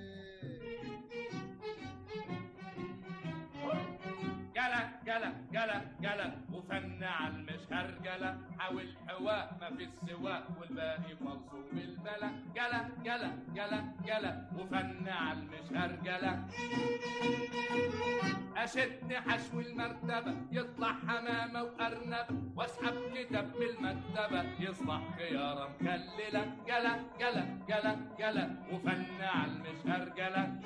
جلا جلا جلا جلا وفن على المشهر جلا حاول حواء ما في السواق والباقي ملصوم البلا جلا جلا جلا جلا وفن على المشهر جلا اشد حشو المرتبة يطلع حمامة وأرنبة واسحب كتاب بالمكتبة يصبح خيارة مخللة جلا جلا جلا جلا وفن على المشهر جلا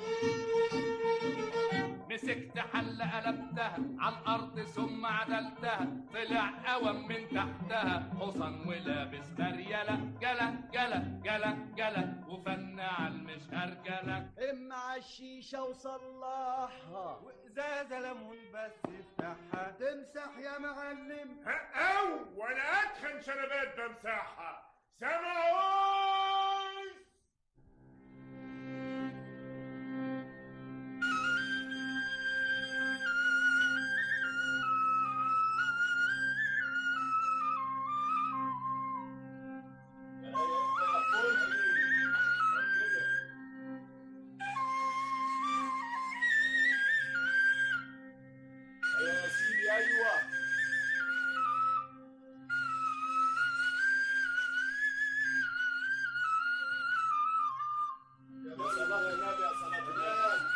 مسكت حلة قلبتها على الأرض ثم عدلتها طلع قوم من تحتها حصن ولابس مريلة جلا جلا جلا جلا وفن على المشهر جلا اما الشيشة وصلحها وإزازة ليمون بس افتحها تمسح يا معلم او وانا اتخن شنبات بمساحة سمعون يا سيدي ايوه يا صلاة النبي يا صلاة النبي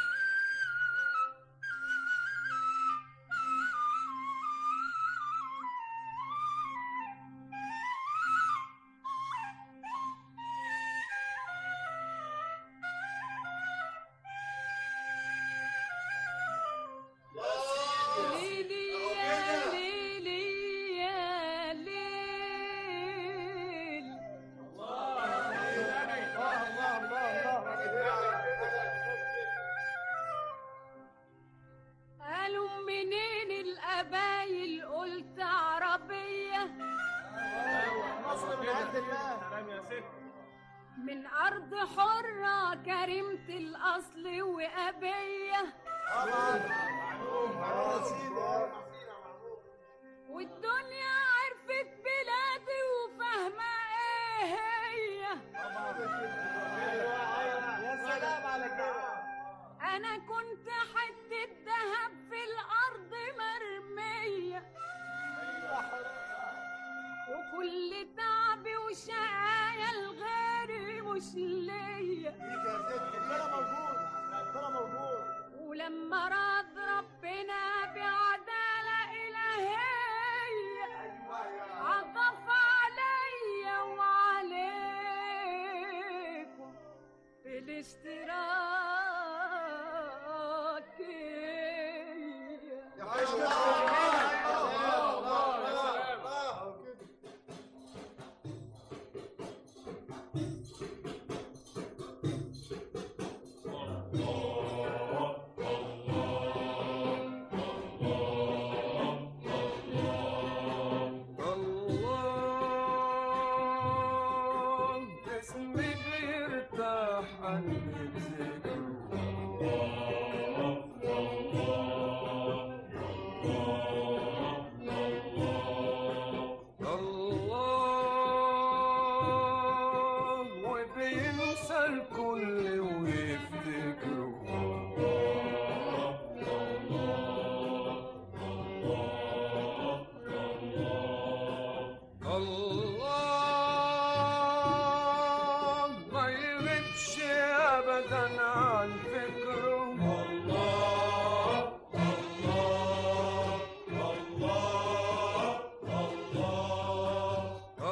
ليلي يا ليلي يا ليل قالوا منين القبايل قلت عربية مصر من عند الله سلام يا ست من أرض حرة كريمة الأصل وأبية معلوم معلوم سيدي والدنيا عرفت بلادي وفاهمة ايه هي يا سلام على كده انا كنت حتة دهب في الارض مرمية وكل تعبي وشقايا الغيري مش ليا يا ست ربنا موجود ربنا موجود ولما راد ربنا بعدالة إلهية عطف عليا وعليكم بالاشتراكية الله اسمي بيرتاح قلبي الله وبينسى الكل ويفتكروا الله ما يغيبش ابدا عن فكره الله الله الله الله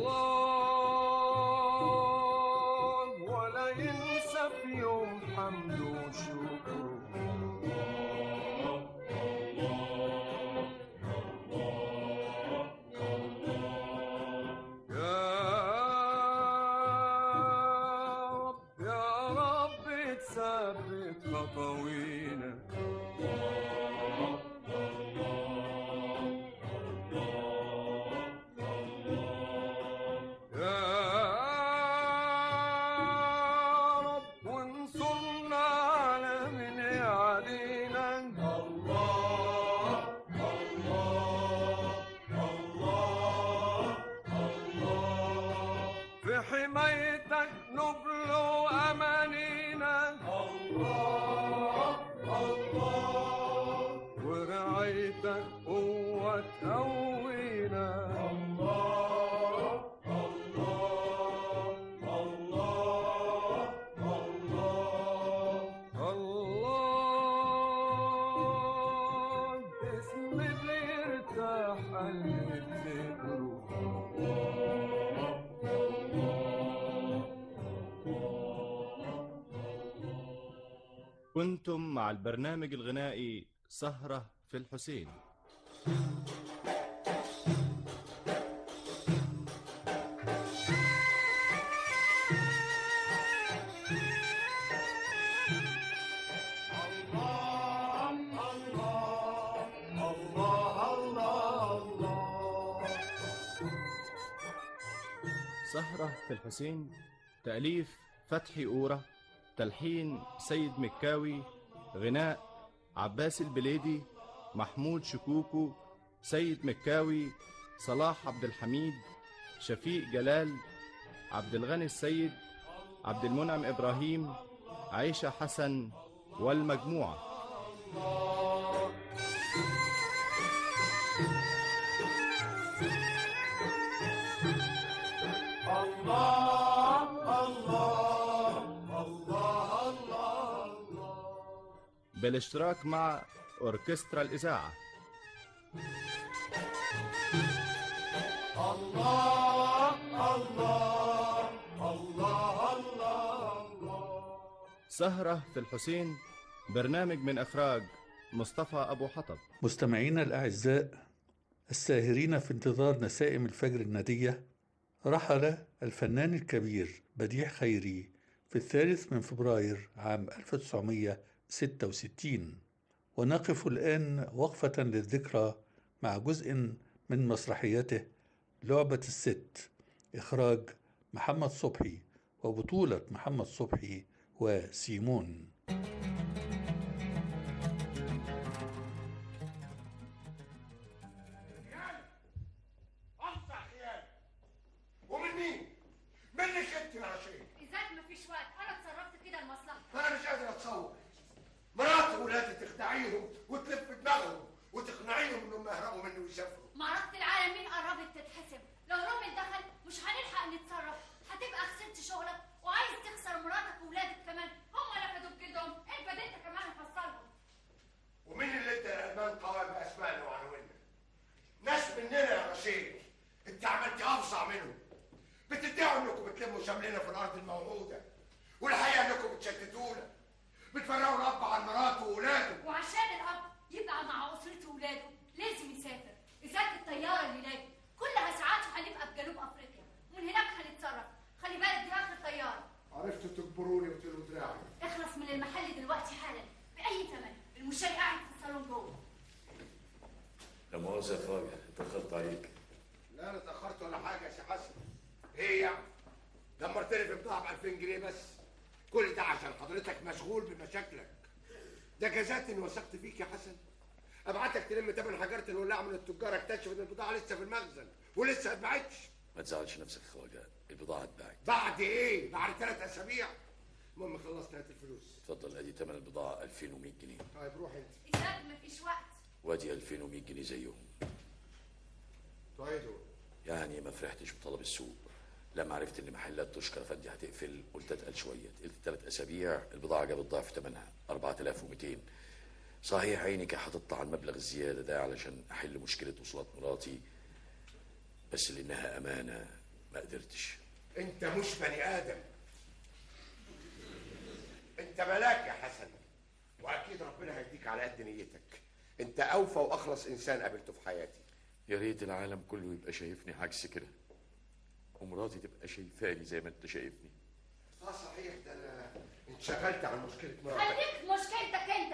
الله ولا ينسى في يوم حمده وشكره يا رب يا رب تثبت خطوينا عندك قوة تقوينا الله الله الله الله الله اسم بيرتاح قلبي بذكره كنتم مع البرنامج الغنائي سهرة في الحسين سهرة في الحسين تأليف فتحي أورا تلحين سيد مكاوي غناء عباس البليدي محمود شكوكو سيد مكاوي صلاح عبد الحميد شفيق جلال عبد الغني السيد عبد المنعم إبراهيم عيشة حسن والمجموعة الله الله الله الله بالاشتراك مع أوركسترا الإذاعة الله الله الله الله سهرة في الحسين برنامج من إخراج مصطفى أبو حطب مستمعينا الأعزاء الساهرين في انتظار نسائم الفجر الندية رحل الفنان الكبير بديع خيري في الثالث من فبراير عام 1966 ونقف الآن وقفة للذكرى مع جزء من مسرحيته لعبة الست إخراج محمد صبحي وبطولة محمد صبحي وسيمون أقطع خيال ومن مين؟ منك أنت يا رشيد إذاك مفيش وقت أنا اتصرفت كده لمصلحتي أنا مش قادر أتصور مراتي وولادي تخدعيهم وتلف دماغهم وتقنعيهم إنهم يهربوا مني ويسافروا معركة العالمين قربت تتحسم لو رومل دخل مش هنلحق نتصرف هتبقى خسرت شغلك وعايز تخسر مراتك وولادك كمان هم رفضوا بجدهم ابعد انت كمان هتفصلهم ومين اللي ادى الألمان قوام بأسمائنا وعناويننا؟ ناس مننا يا رشيد أنت عملتي أفظع منهم بتدعوا إنكم بتلموا شملنا في الأرض الموعودة والحقيقة إنكم بتشتتونا بتفرقوا الأب عن مراته وولاده وعشان الأب يبقى مع أسرته وولاده لازم يسافر إذاك الطيارة اللي لاجي كلها ساعات هنبقى في جنوب أفريقيا ومن هناك هنتصرف خلي بالك دي آخر طيارة عرفتوا تجبروني وتلوا دراعي اخلص من المحل دلوقتي حالا بأي ثمن المشتري قاعد في الصالون جوه لا مؤاخذة يا خواجة اتأخرت عليك لا انا اتاخرت ولا حاجه يا سي حسن ايه يعني دمرتني في بضاعه ب 2000 جنيه بس كل ده عشان حضرتك مشغول بمشاكلك ده جزات اني وثقت فيك يا حسن ابعتك تلم تمن حجره الولاعه من التجار اكتشف ان البضاعه لسه في المخزن ولسه ما اتباعتش ما تزعلش نفسك يا خواجة البضاعة اتباعت بعد ايه بعد ثلاث اسابيع المهم خلصت هات الفلوس اتفضل ادي تمن البضاعة 2100 جنيه طيب روح انت إذاك مفيش وقت وادي 2100 جنيه زيهم طيب دول يعني ما فرحتش بطلب السوق لما عرفت ان محلات تشكر فندي هتقفل قلت اتقل شويه قلت ثلاث اسابيع البضاعه جابت ضعف ثمنها 4200 صحيح عيني كانت هتطلع على المبلغ الزياده ده علشان احل مشكله وصولات مراتي بس لانها امانه ما قدرتش انت مش بني ادم انت ملاك يا حسن واكيد ربنا هيديك على قد نيتك انت اوفى واخلص انسان قابلته في حياتي يا ريت العالم كله يبقى شايفني عكس كده ومراتي تبقى شايفاني زي ما انت شايفني اه صحيح ده انا انشغلت عن مشكله مراتك خليك مشكلتك انت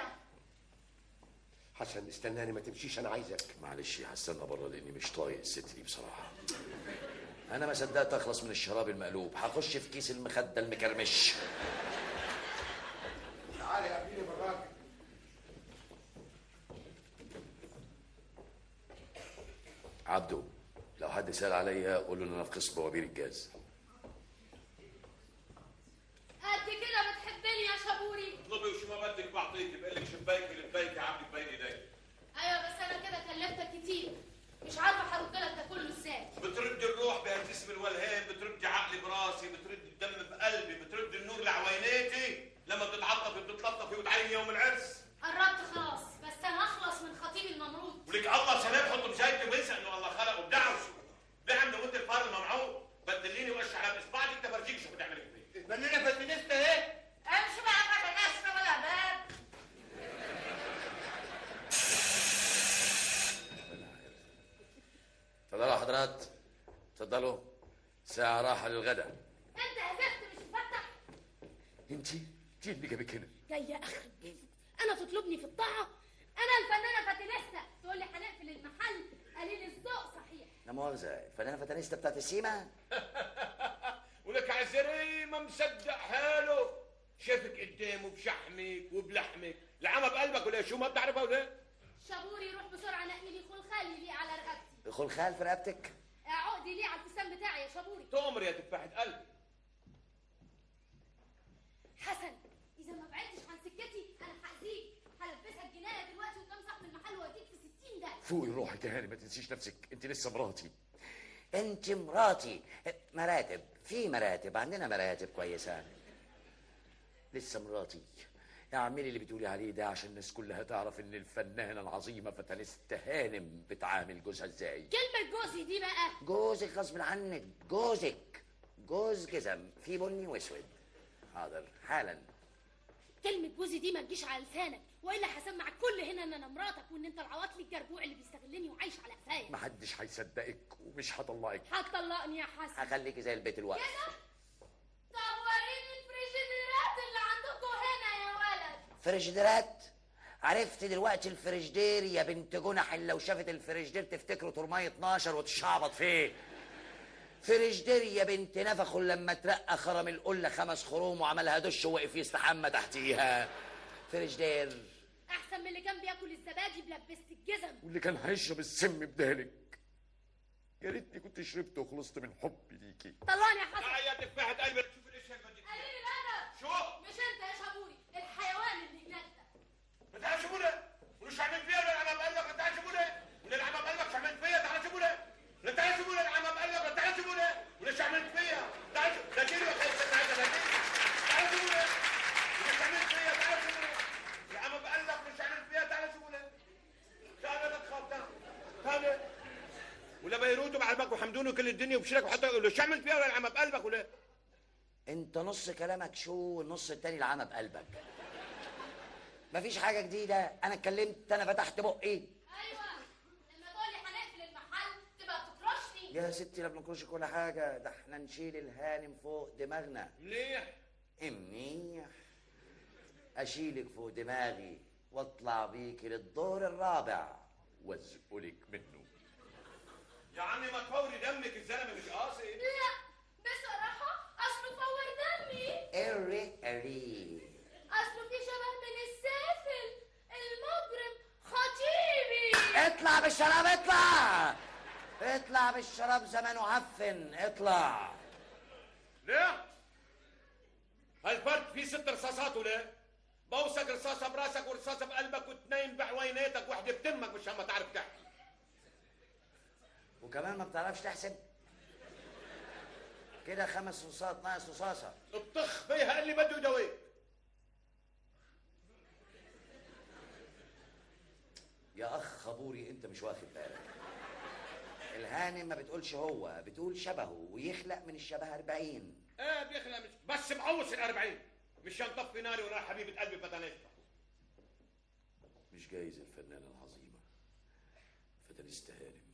حسن استناني ما تمشيش انا عايزك معلش هستنى بره لاني مش طايق الست دي بصراحه انا ما صدقت اخلص من الشراب المقلوب هخش في كيس المخده المكرمش تعالى قابليني بالراجل عبده لو حد سال عليا قول له ان انا في قسم بوابير الجاز قد كده بتحبني يا شابوري اطلبي وشو ما بدك بعطيك بقول لك شبايك لبيك يا عمي بين ايديك ايوه بس انا كده كتير مش عارفه هرد لك ده كله ازاي بترد الروح بهالجسم الولهان بترد عقلي براسي بترد الدم بقلبي بترد النور لعويناتي لما بتتعطفي بتتلطفي وتعيني يوم العرس قربت خلاص بس انا اخلص من خطيب الممرود ولك الله سلام حط بجايته وانسى انه الله خلقه بدعوه نعم لو انت الفار الممعوق بدليني وقش على اصبعك انت فرجيك شو بتعمل فيه بنينا فاتنست اهي امشي بقى ما تنسى ولا باب تفضلوا يا حضرات تفضلوا ساعة راحة للغداء انت هزفت مش مفتح انت انت اللي جابك هنا جايه اخرب بيتك انا تطلبني في الطاعه انا الفنانه فاتينيستا تقول لي هنقفل المحل قليل الذوق صحيح لا مؤاخذة الفنانة فتنيستا بتاعت السيما ولك عزري ما مصدق حاله شافك قدامه بشحمك وبلحمك العمى بقلبك ولا شو ما بتعرفها ولا شابوري روح بسرعه نقي لي خلخالي ليه على رقبتي خلخال في رقبتك عقدي ليه على الفستان بتاعي يا شابوري تؤمر يا تفاحة قلبي حسن اذا ما بعدتش عن سكتي انا هاذيك هلبسك جنايه دلوقتي وكم صاحب المحل واديك في 60 ده فوقي روحك يا هاني ما تنسيش نفسك انت لسه مراتي انت مراتي مراتب في مراتب عندنا مراتب كويسة لسه مراتي اعملي اللي بتقولي عليه ده عشان الناس كلها تعرف ان الفنانة العظيمة فتنست هانم بتعامل جوزها ازاي كلمه جوزي دي بقى جوزك غصب عنك جوزك جوز جزم في بني واسود حاضر حالا كلمة جوزي دي ما تجيش على لسانك والا هسمع الكل هنا ان انا مراتك وان انت العواطلي الجربوع اللي بيستغلني وعايش على قفايا محدش هيصدقك ومش هطلعك هتطلقني يا حسن هخليكي زي البيت الواقف طب وريني الفريجيديرات اللي عندكم هنا يا ولد فريجيديرات عرفت دلوقتي الفريجدير يا بنت جنح اللي لو شافت الفريجدير تفتكره ترمية 12 وتشعبط فيه فريجدير يا بنت نفخه لما ترقى خرم القلة خمس خروم وعملها دش ووقف يستحمى تحتيها فريجدير احسن من اللي كان بياكل الزبادي بلبست الجزم واللي كان هيشرب السم بدالك يا ريتني كنت شربت وخلصت من حبي ليكي طلعني يا حسن يا تفاحة قلبي شوف الاشياء اللي بدك قليل الادب شو؟ مش انت يا شابوري الحيوان اللي هناك ده ما تعالش شوفونا وش عملت فيها ولا العمى بقلبك ما تعالش شوفونا ولا العمى بقلبك شو عملت فيها تعال شوفونا لا تعال شوفونا العمى بقلبك لا تعال شوفونا ولا شو عملت فيها تعال شوف- لا تيجي يا خالد تعال تعال تعال شوفونا ولا شو عملت فيها تعال شوفونا العمى بقلبك وش عملت فيها تعال شوفونا تعال لا تخاف تعال تعال ولا بيروت وبعلبك وحمدون وكل الدنيا وبشرك وحتى يقول له شو عملت فيها ولا العمى بقلبك ولا انت نص كلامك شو والنص التاني العمى بقلبك مفيش حاجة جديدة انا اتكلمت انا فتحت بقي ايوه لما تقول لي هنقفل المحل تبقى بتكرشني يا ستي لا بنكرش كل حاجة ده احنا نشيل الهانم فوق دماغنا منيح منيح اشيلك فوق دماغي واطلع بيك للدور الرابع وازقلك منه يا عمي ما تفوري دمك الزلمه مش قاصد لا بصراحه اصله فور دمي اري اري اصله في شبه من السافل المجرم خطيبي اطلع بالشراب اطلع اطلع بالشراب زمان عفن اطلع ليه؟ هالفرد فيه ست رصاصات ولا؟ بوسك رصاصة براسك ورصاصة بقلبك واثنين بعويناتك واحدة بتمك مش ما تعرف تحكي وكمان ما بتعرفش تحسب كده خمس رصاصات ناقص رصاصة الطخ فيها اللي بده يداويك يا اخ خبوري انت مش واخد بالك الهانم ما بتقولش هو بتقول شبهه ويخلق من الشبه أربعين ايه بيخلق مش بس بعوص الأربعين مش ينطفي ناري ولا حبيبة قلبي فتنشفى مش جايز الفنانة العظيمة فتنست هانم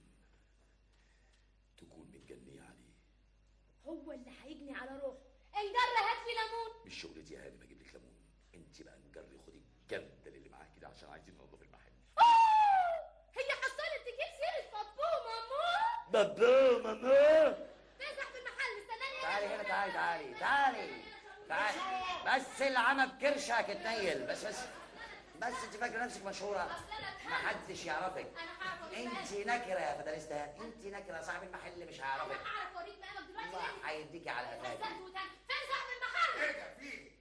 تكون متجنية عليه هو اللي هيجني على روحه انجر هات لي ليمون مش شغلتي يا هانم اجيب لك ليمون انت بقى نجري خدي الجردل اللي معاكي ده عشان عايزين ننظف المحل هي حصلت تجيب سيرة بابو ماما بابا ماما تمسح في المحل استناني تعالي هنا تعالي تعالي تعالي تعالي بس العمى بكرشك اتنيل بس بس بس انت فاكره نفسك مشهوره ما حدش يعرفك انت نكره يا فتنستان انت نكره صاحب المحل مش هيعرفك اعرف اوريك بقى دلوقتي الله هيديكي على قفاك هزقت وتاني فين صاحب المحل ايه ده في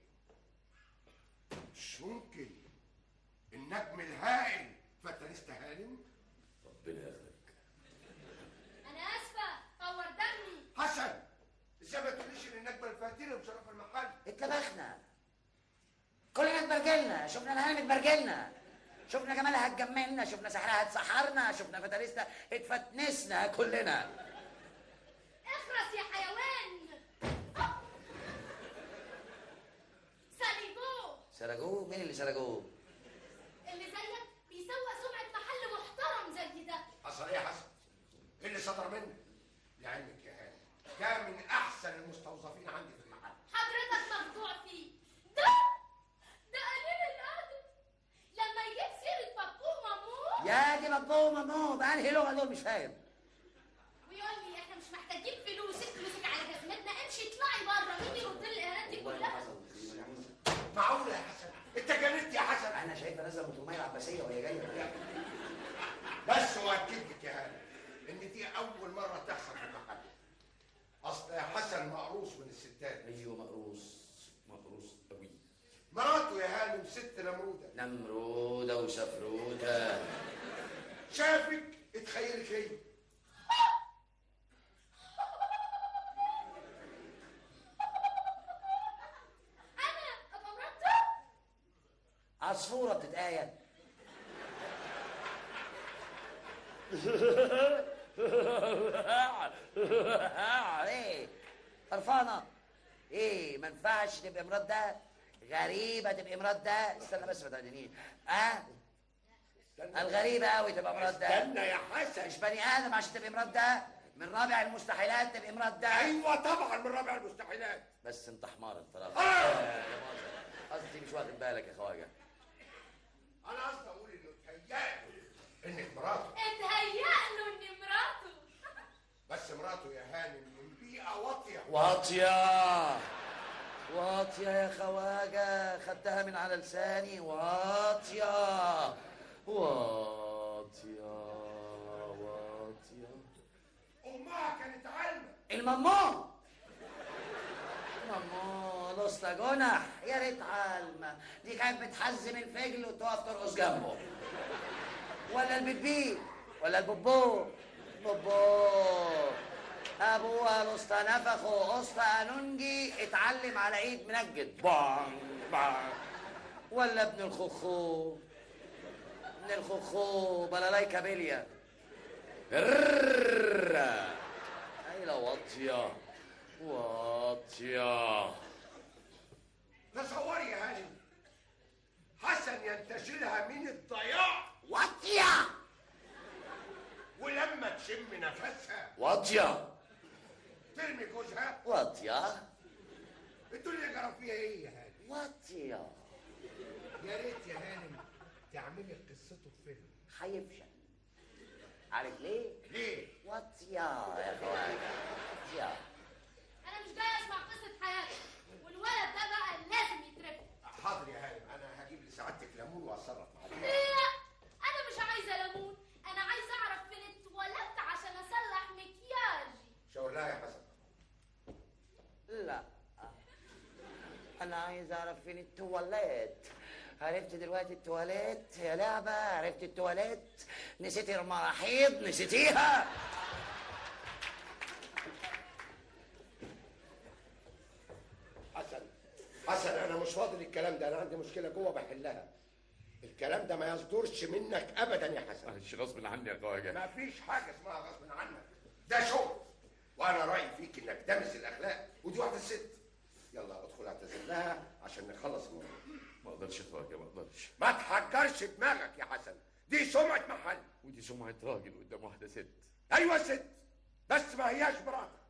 مش ممكن النجم الهائل فتنست هانم ربنا ياخدك شفنا الهانم اتبرجلنا شفنا جمالها اتجملنا شفنا سحرها اتسحرنا شفنا فتاليستا اتفتنسنا كلنا اخرس يا حيوان ساليبو سرقوه مين اللي سرقوه اللي زيك بيسوق سمعة محل محترم زي ده حصل ايه يا حسن؟ ايه اللي صدر منك؟ لعلمك يا هاني كان من احسن المستوظفين عندي في المحل حضرتك مخدوع فيه ده ده قليل الادب لما يجيب سيرة بابوه ماموه يا دي بابو ومامو بأنهي لغة دول مش فاهم ويقول لي احنا مش محتاجين فلوسك فلوسك على جزمتنا امشي اطلعي بره مين يرد لي الاهانات دي كلها معقولة يا حسن؟ انت جننت يا حسن انا شايفها نازله من الميه العباسيه وهي جايه بس واكد لك يا هاني ان دي اول مرة تحصل في المحل اصل يا حسن مقروص من الستات ايوه مقروص مقروص قوي مراته يا هانم ست نمرودة نمرودة وسفرودة شافك اتخيلك هي انا ابقى مرته عصفورة بتتقايل ايه فرفانة ايه ما ينفعش تبقى مرات ده غريبة تبقى مرات ده استنى بس ما تهدنيش اه الغريبة قوي تبقى مرات ده استنى يا حسن مش بني ادم عشان تبقى مرات ده من رابع المستحيلات تبقى مرات ده ايوه طبعا من رابع المستحيلات بس انت حمار انت راجل. آه. آه، يا مؤاخذة. قصدي مش واخد بالك يا خواجه انا قصدي اقول انه اتهيأله انك مراته اتهيأ له اني مراته بس مراته يا هانم من بيئة واطية واطية واطية يا خواجة خدتها من على لساني واطية واطية واطية امها كانت علمة الممون ماما لسه جنح يا ريت علمة دي كانت بتحزم الفجل وتقف ترقص جنبه ولا البيبي ولا البوبو بوبو ابوها الاسطى نفخه اسطى انونجي اتعلم على ايد منجد بان بان ولا ابن الخخو ابن الخخو بلالايكا بليا ايلا واطيه واطيه تصوري يا هانم حسن ينتشلها من الضياع واطيه ولما تشم نفسها واطيه ترمي جوزها واطيه الدنيا جرى فيها ايه يا هانم واطيه يا ريت يا هانم تعملي قصته في فيلم هيفشل عارف ليه؟ ليه؟ واطيه يا خواجه واطيه انا مش جاي اسمع قصة حياتي والولد ده بقى لازم يترفد حاضر يا هانم انا هجيب لسعادتك ليمون واتصرف معاك لا انا مش عايزة ليمون انا عايزة اعرف فين اتولدت عشان اصلح مكياجي شاور لها يا حسن لا انا عايز اعرف فين التواليت عرفت دلوقتي التواليت يا لعبة عرفت التواليت نسيتي المراحيض نسيتيها حسن حسن انا مش فاضي للكلام ده انا عندي مشكله جوه بحلها الكلام ده ما يصدرش منك ابدا يا حسن معلش غصب عني يا خواجه ما فيش حاجه اسمها غصب عنك ده شغل وانا رايي فيك انك دامس الاخلاق ودي واحده ست يلا ادخل اعتذر لها عشان نخلص الموضوع ما اقدرش يا خواجه ما اقدرش ما تحجرش دماغك يا حسن دي سمعه محل ودي سمعه راجل قدام واحده ست ايوه ست بس ما هياش مراتك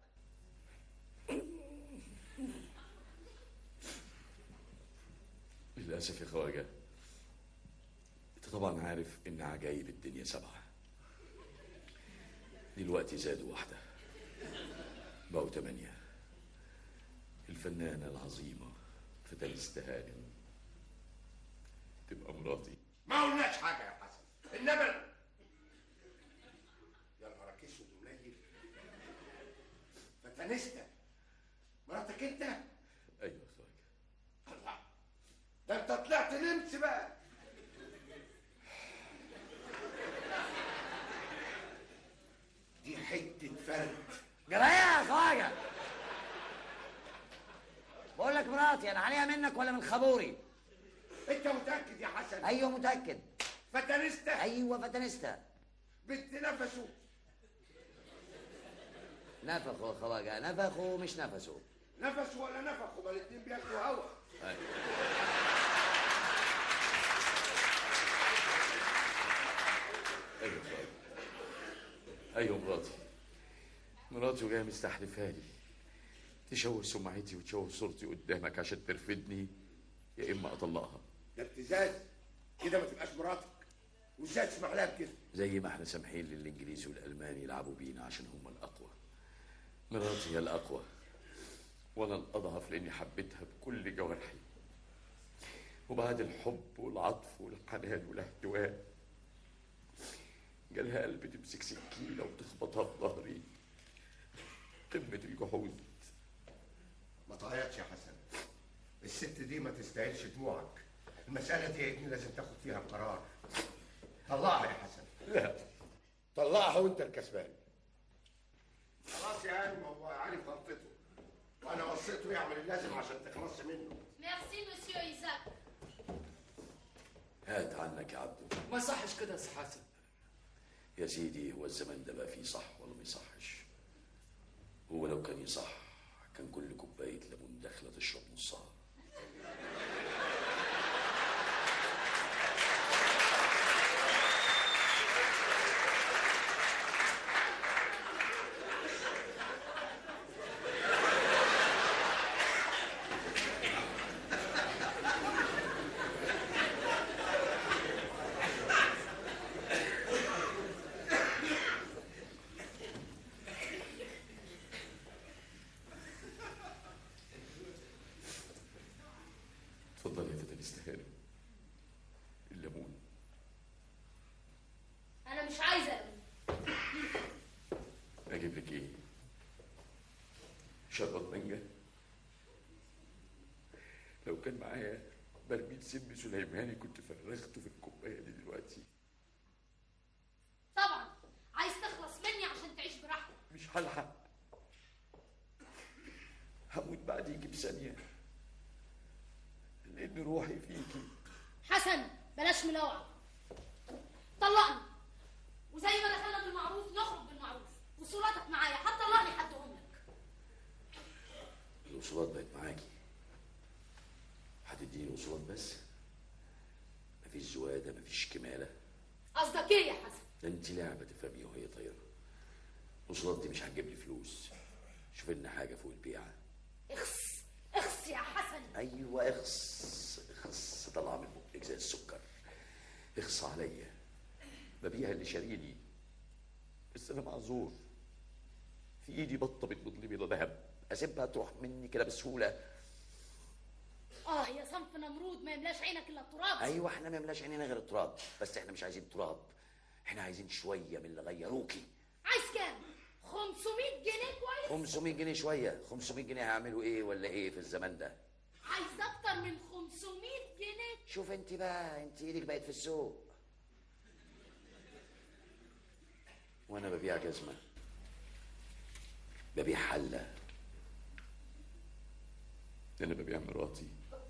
للاسف يا خواجه انت طبعا عارف ان عجايب الدنيا سبعه دلوقتي زادوا واحده بقوا تمانية الفنانة العظيمة فتاليس هانم تبقى مراتي ما قلناش حاجه يا حسن انما يا نهارك اسود ومنيل فتنستك مراتك انت ايوه يا خواجه الله ده انت طلعت نمس بقى دي حته فرد جرايه يا خواجه بقول لك مراتي انا عليها منك ولا من خبوري انت متاكد يا حسن ايوه متاكد فتنستا ايوه فتنستا بنت نفسه نفخوا يا خواجه نفخوا مش نفسوا نفس ولا نفخ هما الاتنين بياكلوا هوا ايوه فؤاد ايوه مراتي مراتي وجايه مستحلفها لي تشوه سمعتي وتشوه صورتي قدامك عشان ترفدني يا اما اطلقها ده ابتزاز كده ما تبقاش مراتك وازاي تسمح لها بكده زي ما احنا سامحين للانجليزي والالمان يلعبوا بينا عشان هم الاقوى مراتي هي الاقوى وانا الاضعف لاني حبيتها بكل جوارحي وبعد الحب والعطف والحنان والاحتواء جالها قلب تمسك سكينه وتخبطها في ظهري قمه الجحود ما تعيطش يا حسن الست دي ما تستاهلش دموعك المسألة دي يا ابني لازم تاخد فيها قرار طلعها يا حسن لا طلعها وانت الكسبان خلاص يا عم هو عارف غلطته وانا وصيته يعمل اللازم عشان تخلص منه ميرسي مسيو ايزاك هات عنك يا عبده ما صحش كده يا سي حسن يا سيدي هو الزمن ده بقى فيه صح ولا ما يصحش هو لو كان يصح كان كل كوبايه ليمون داخله تشرب نصها اتفضل يا فتى الاستهانه الليمون انا مش عايزه ألوم. اجيب لك ايه شربت مانجا لو كان معايا برميل سم سليماني كنت فرغته في الكوبايه دي دلوقتي طبعا عايز تخلص مني عشان تعيش براحتك مش هلحق هموت بعديكي بثانيه لان روحي فيكي حسن بلاش ملوعه طلقني وزي ما دخلنا بالمعروف نخرج بالمعروف وصورتك معايا هتطلقني حدهم لك الوصولات بقت معاكي هتديني وصولات بس مفيش زواده مفيش كماله قصدك ايه يا حسن ده انت لعبه تفهميها وهي طايره الوصولات دي مش هتجيب لي فلوس شوف لنا حاجه فوق البيعه اخس اخس يا حسن ايوه اخص اخص طالعه من بقك زي السكر اخص عليا ببيع اللي شاريني بس انا معذور في ايدي بطه بتبض لي بيضه ذهب اسيبها تروح مني كده بسهوله اه يا صنف نمرود ما يملاش عينك الا التراب ايوه احنا ما يملاش عينينا غير التراب بس احنا مش عايزين تراب احنا عايزين شويه من اللي غيروكي عايز كام 500 جنيه كويس 500 جنيه شويه 500 جنيه هيعملوا ايه ولا ايه في الزمان ده عايز اكتر من 500 جنيه شوف انت بقى انت ايدك بقت في السوق وانا ببيع جزمه ببيع حله انا ببيع مراتي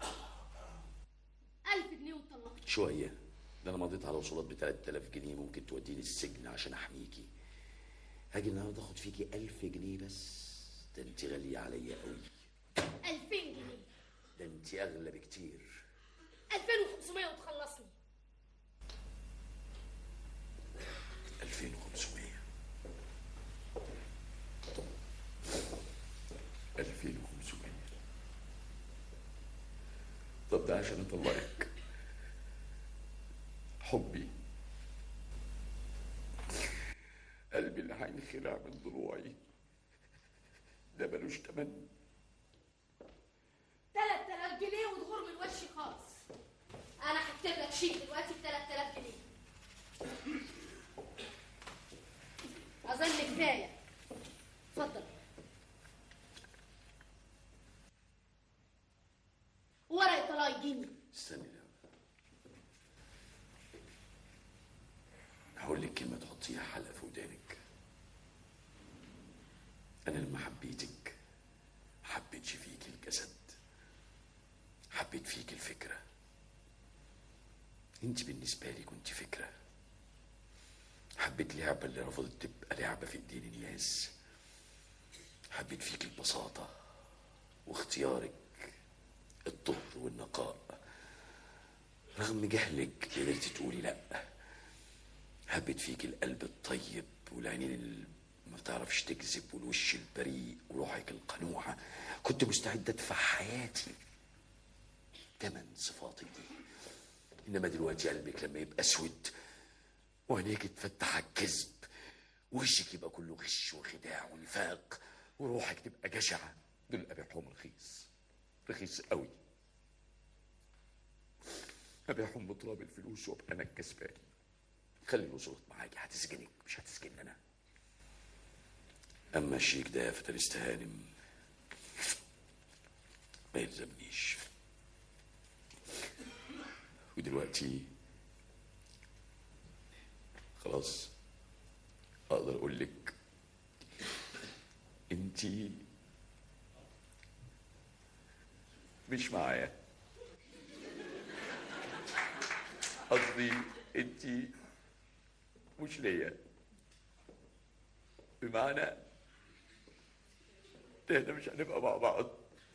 1000 جنيه وطلقت شويه ده انا مضيت على وصولات ب 3000 جنيه ممكن توديني السجن عشان احميكي هاجي النهارده اخد فيكي 1000 جنيه بس ده انت غاليه عليا قوي 2000 جنيه ده انت اغلى بكتير 2500 وتخلصني 2500 2500 طب ده عشان اطلعك حبي قلبي اللي هينخلع من ضلوعي ده ملوش تمن 3000 جنيه وتغور من وشي خالص انا هكتب لك شيك دلوقتي ب 3000 جنيه اظن كفايه اتفضل ورقه طلاق يجيني استني الأول. هقول لك كلمة تحطيها حلقة في ودانك أنا لما حبيتك حبيتش فيك الجسد حبيت فيك الفكرة انت بالنسبة لي كنت فكرة حبيت لعبة اللي رفضت تبقى لعبة في ايدين الناس حبيت فيك البساطة واختيارك الطهر والنقاء رغم جهلك قدرت تقولي لا حبيت فيك القلب الطيب والعينين اللي ما بتعرفش تكذب والوش البريء وروحك القنوعة كنت مستعد ادفع حياتي تمن صفاتك دي انما دلوقتي قلبك لما يبقى اسود وعينيك تفتح على الكذب ووشك يبقى كله غش وخداع ونفاق وروحك تبقى جشعة دول ابيعهم رخيص رخيص قوي ابيعهم بتراب الفلوس وابقى انا الكسبان خلي الوصول معاكي هتسجنك مش هتسجني انا اما الشيك ده يا فتى الاستهانم ما يلزمنيش ودلوقتي خلاص اقدر اقول لك انتي مش معايا قصدي انتي مش ليا بمعنى ان احنا مش هنبقى مع بعض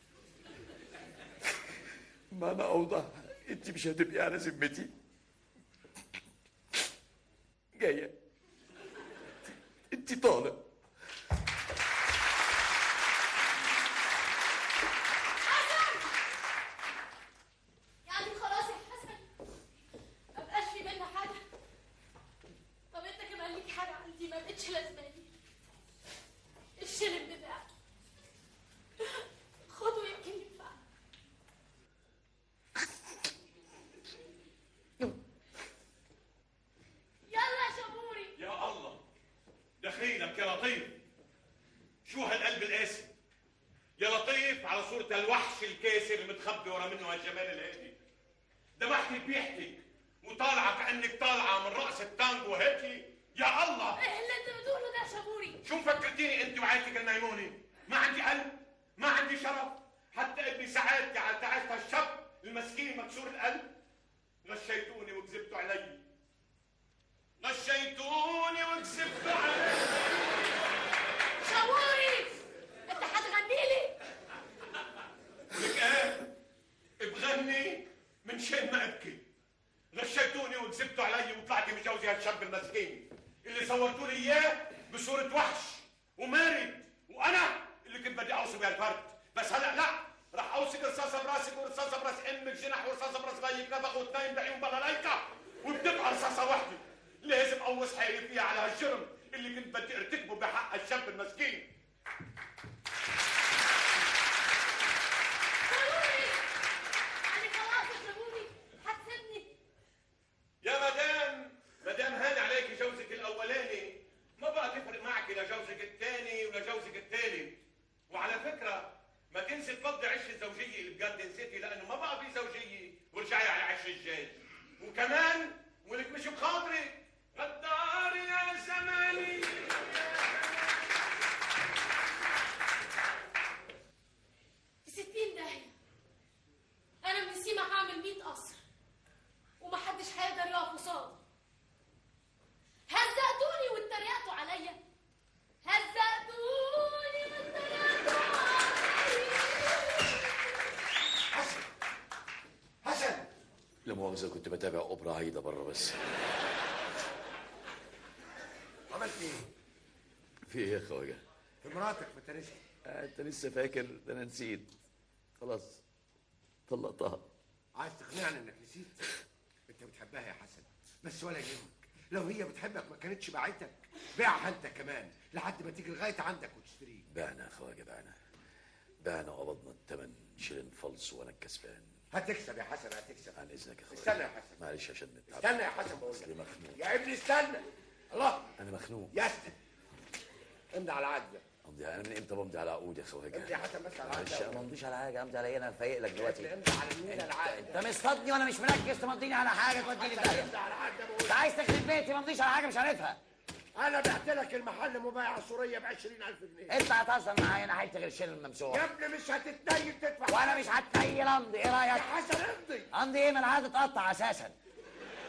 بمعنى اوضح انت مش هتبقي على ذمتي جايه انت طالع يعني خلاص يا حسن ما بقاش في بينا حاجه طب انت كمان ليك حاجه عندي ما بقتش لازماني الشلم بتاعك خده يمكن ينفع يلا يا شابوري يا الله دخيلك يا لطيف شو هالقلب القاسي يا لطيف على صورة الوحش الكاسر المتخبي ورا منه هالجمال الهادي دمحتك بيحتك وطالعة كأنك طالعة من رأس التانجو هيك يا الله ايه اللي انت بتقوله ده يا شابوري شو مفكرتيني انت وعيلتك الميمونة ما عندي قلب ما عندي شرف حتى ابني سعاد تعال تعال الشاب المسكين مكسور القلب غشيتوني وكذبتوا علي غشيتوني وكذبتوا علي شابوري انت هتغني لي لك ايه بغني من شين ما ابكي غشيتوني وكذبتوا علي وطلعتي مجوزي هالشاب المسكين اللي صورتوا لي اياه بصورة وحش ومارد وانا اللي كنت بدي اوصي بهالفرد بس هلا لا رح اوصي رصاصة براسك ورصاصة براس امك جنح ورصاصة براس غيك نفق واثنين بعيون بغلايكا وبتبقى رصاصة وحدة لازم اوص حالي فيها على هالجرم اللي كنت بدي ارتكبه بحق الشاب المسكين يعني خلاص يا شابوري هتسيبني يا مدام مدام هاني عليكي جوزك الاولاني ما بقى تفرق معك لا جوزك الثاني ولا جوزك الثالث وعلى فكره ما تنسي تفضي عش الزوجيه اللي بجد نسيتي لانه ما بقى في زوجيه وارجعي على عش الجاي وكمان ولك مش بخاطرك غدار يا زماني في ستين داهية أنا من سيما هعمل مية قصر ومحدش هيقدر يقف قصادي هزقتوني واتريقتوا عليا هزقتوني واتريقتوا حسن لا مؤاخذة كنت بتابع أوبرا عايدة بره بس عملت ايه؟ في إيه يا خواجة؟ في مراتك ما تنسي آه، أنت لسه فاكر ده أنا نسيت خلاص طلقتها عايز تقنعني انك نسيت انت بتحبها يا حسن بس ولا يهمك لو هي بتحبك ما كانتش باعتك بيعها انت كمان لحد ما تيجي لغايه عندك وتشتريه بعنا يا خواجة بعنا بعنا وقبضنا الثمن شيلين فلس وأنا الكسبان هتكسب يا حسن هتكسب عن إذنك يا خواجة استنى يا حسن معلش عشان نتعب استنى يا حسن بقول أصلي لك مخنوق يا ابني استنى الله أنا مخنوق يا استنى امضي على العقد ده أمضي أنا من إمتى بمضي على عقود يا خواجة؟ امضي يا حسن بس على العقد معلش أنا ما امضيش على حاجة أمضي على إيه أنا فايق لك دلوقتي امضي على اليمين العقد انت مصطادني وانا مش مركز تمضيني على حاجه توديني في داهيه امضي على العقد ده بقول انت عايز تخرب بيتي ما امضيش على حاجه مش عارفها انا بعت لك المحل مبايعه سوريه ب 20000 جنيه انت هتهزر معايا انا حياتي غير شيل الممسوح يا ابني مش هتتنيل تدفع وانا مش هتنيل امضي ايه رايك يا حسن امضي امضي ايه ما انا عايز اتقطع اساسا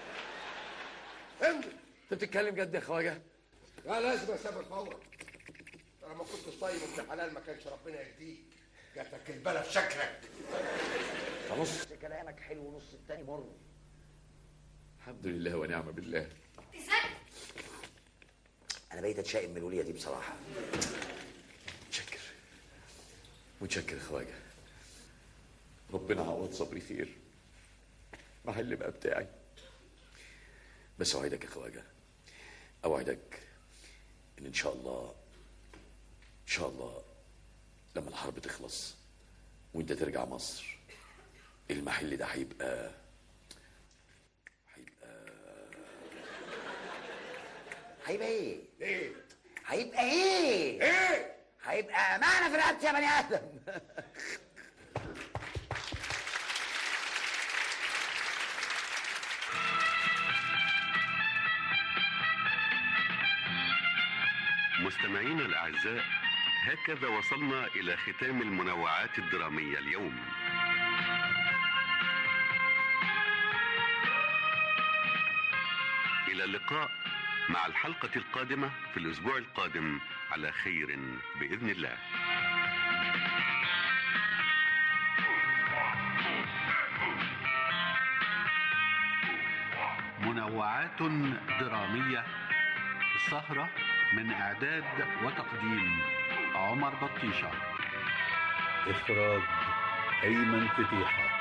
انت بتتكلم جد يا خواجه لا لازم اسافر فورا انا ما كنتش طيب ابن حلال ما كانش ربنا يهديك جاتك البلا في شكلك نص كلامك حلو ونص التاني مر الحمد لله ونعم بالله انا بقيت اتشائم من الوليه دي بصراحه متشكر متشكر يا خواجه ربنا عوض صبري خير محل بقى بتاعي بس اوعدك يا خواجه اوعدك ان ان شاء الله ان شاء الله لما الحرب تخلص وانت ترجع مصر المحل ده هيبقى هيبقى ايه؟ ايه؟ هيبقى ايه؟ ايه؟ هيبقى معنا في رقبتي يا بني ادم مستمعينا الأعزاء هكذا وصلنا إلى ختام المنوعات الدرامية اليوم إلى اللقاء مع الحلقة القادمة في الأسبوع القادم على خير بإذن الله منوعات درامية السهرة من إعداد وتقديم عمر بطيشة إخراج أيمن فتيحة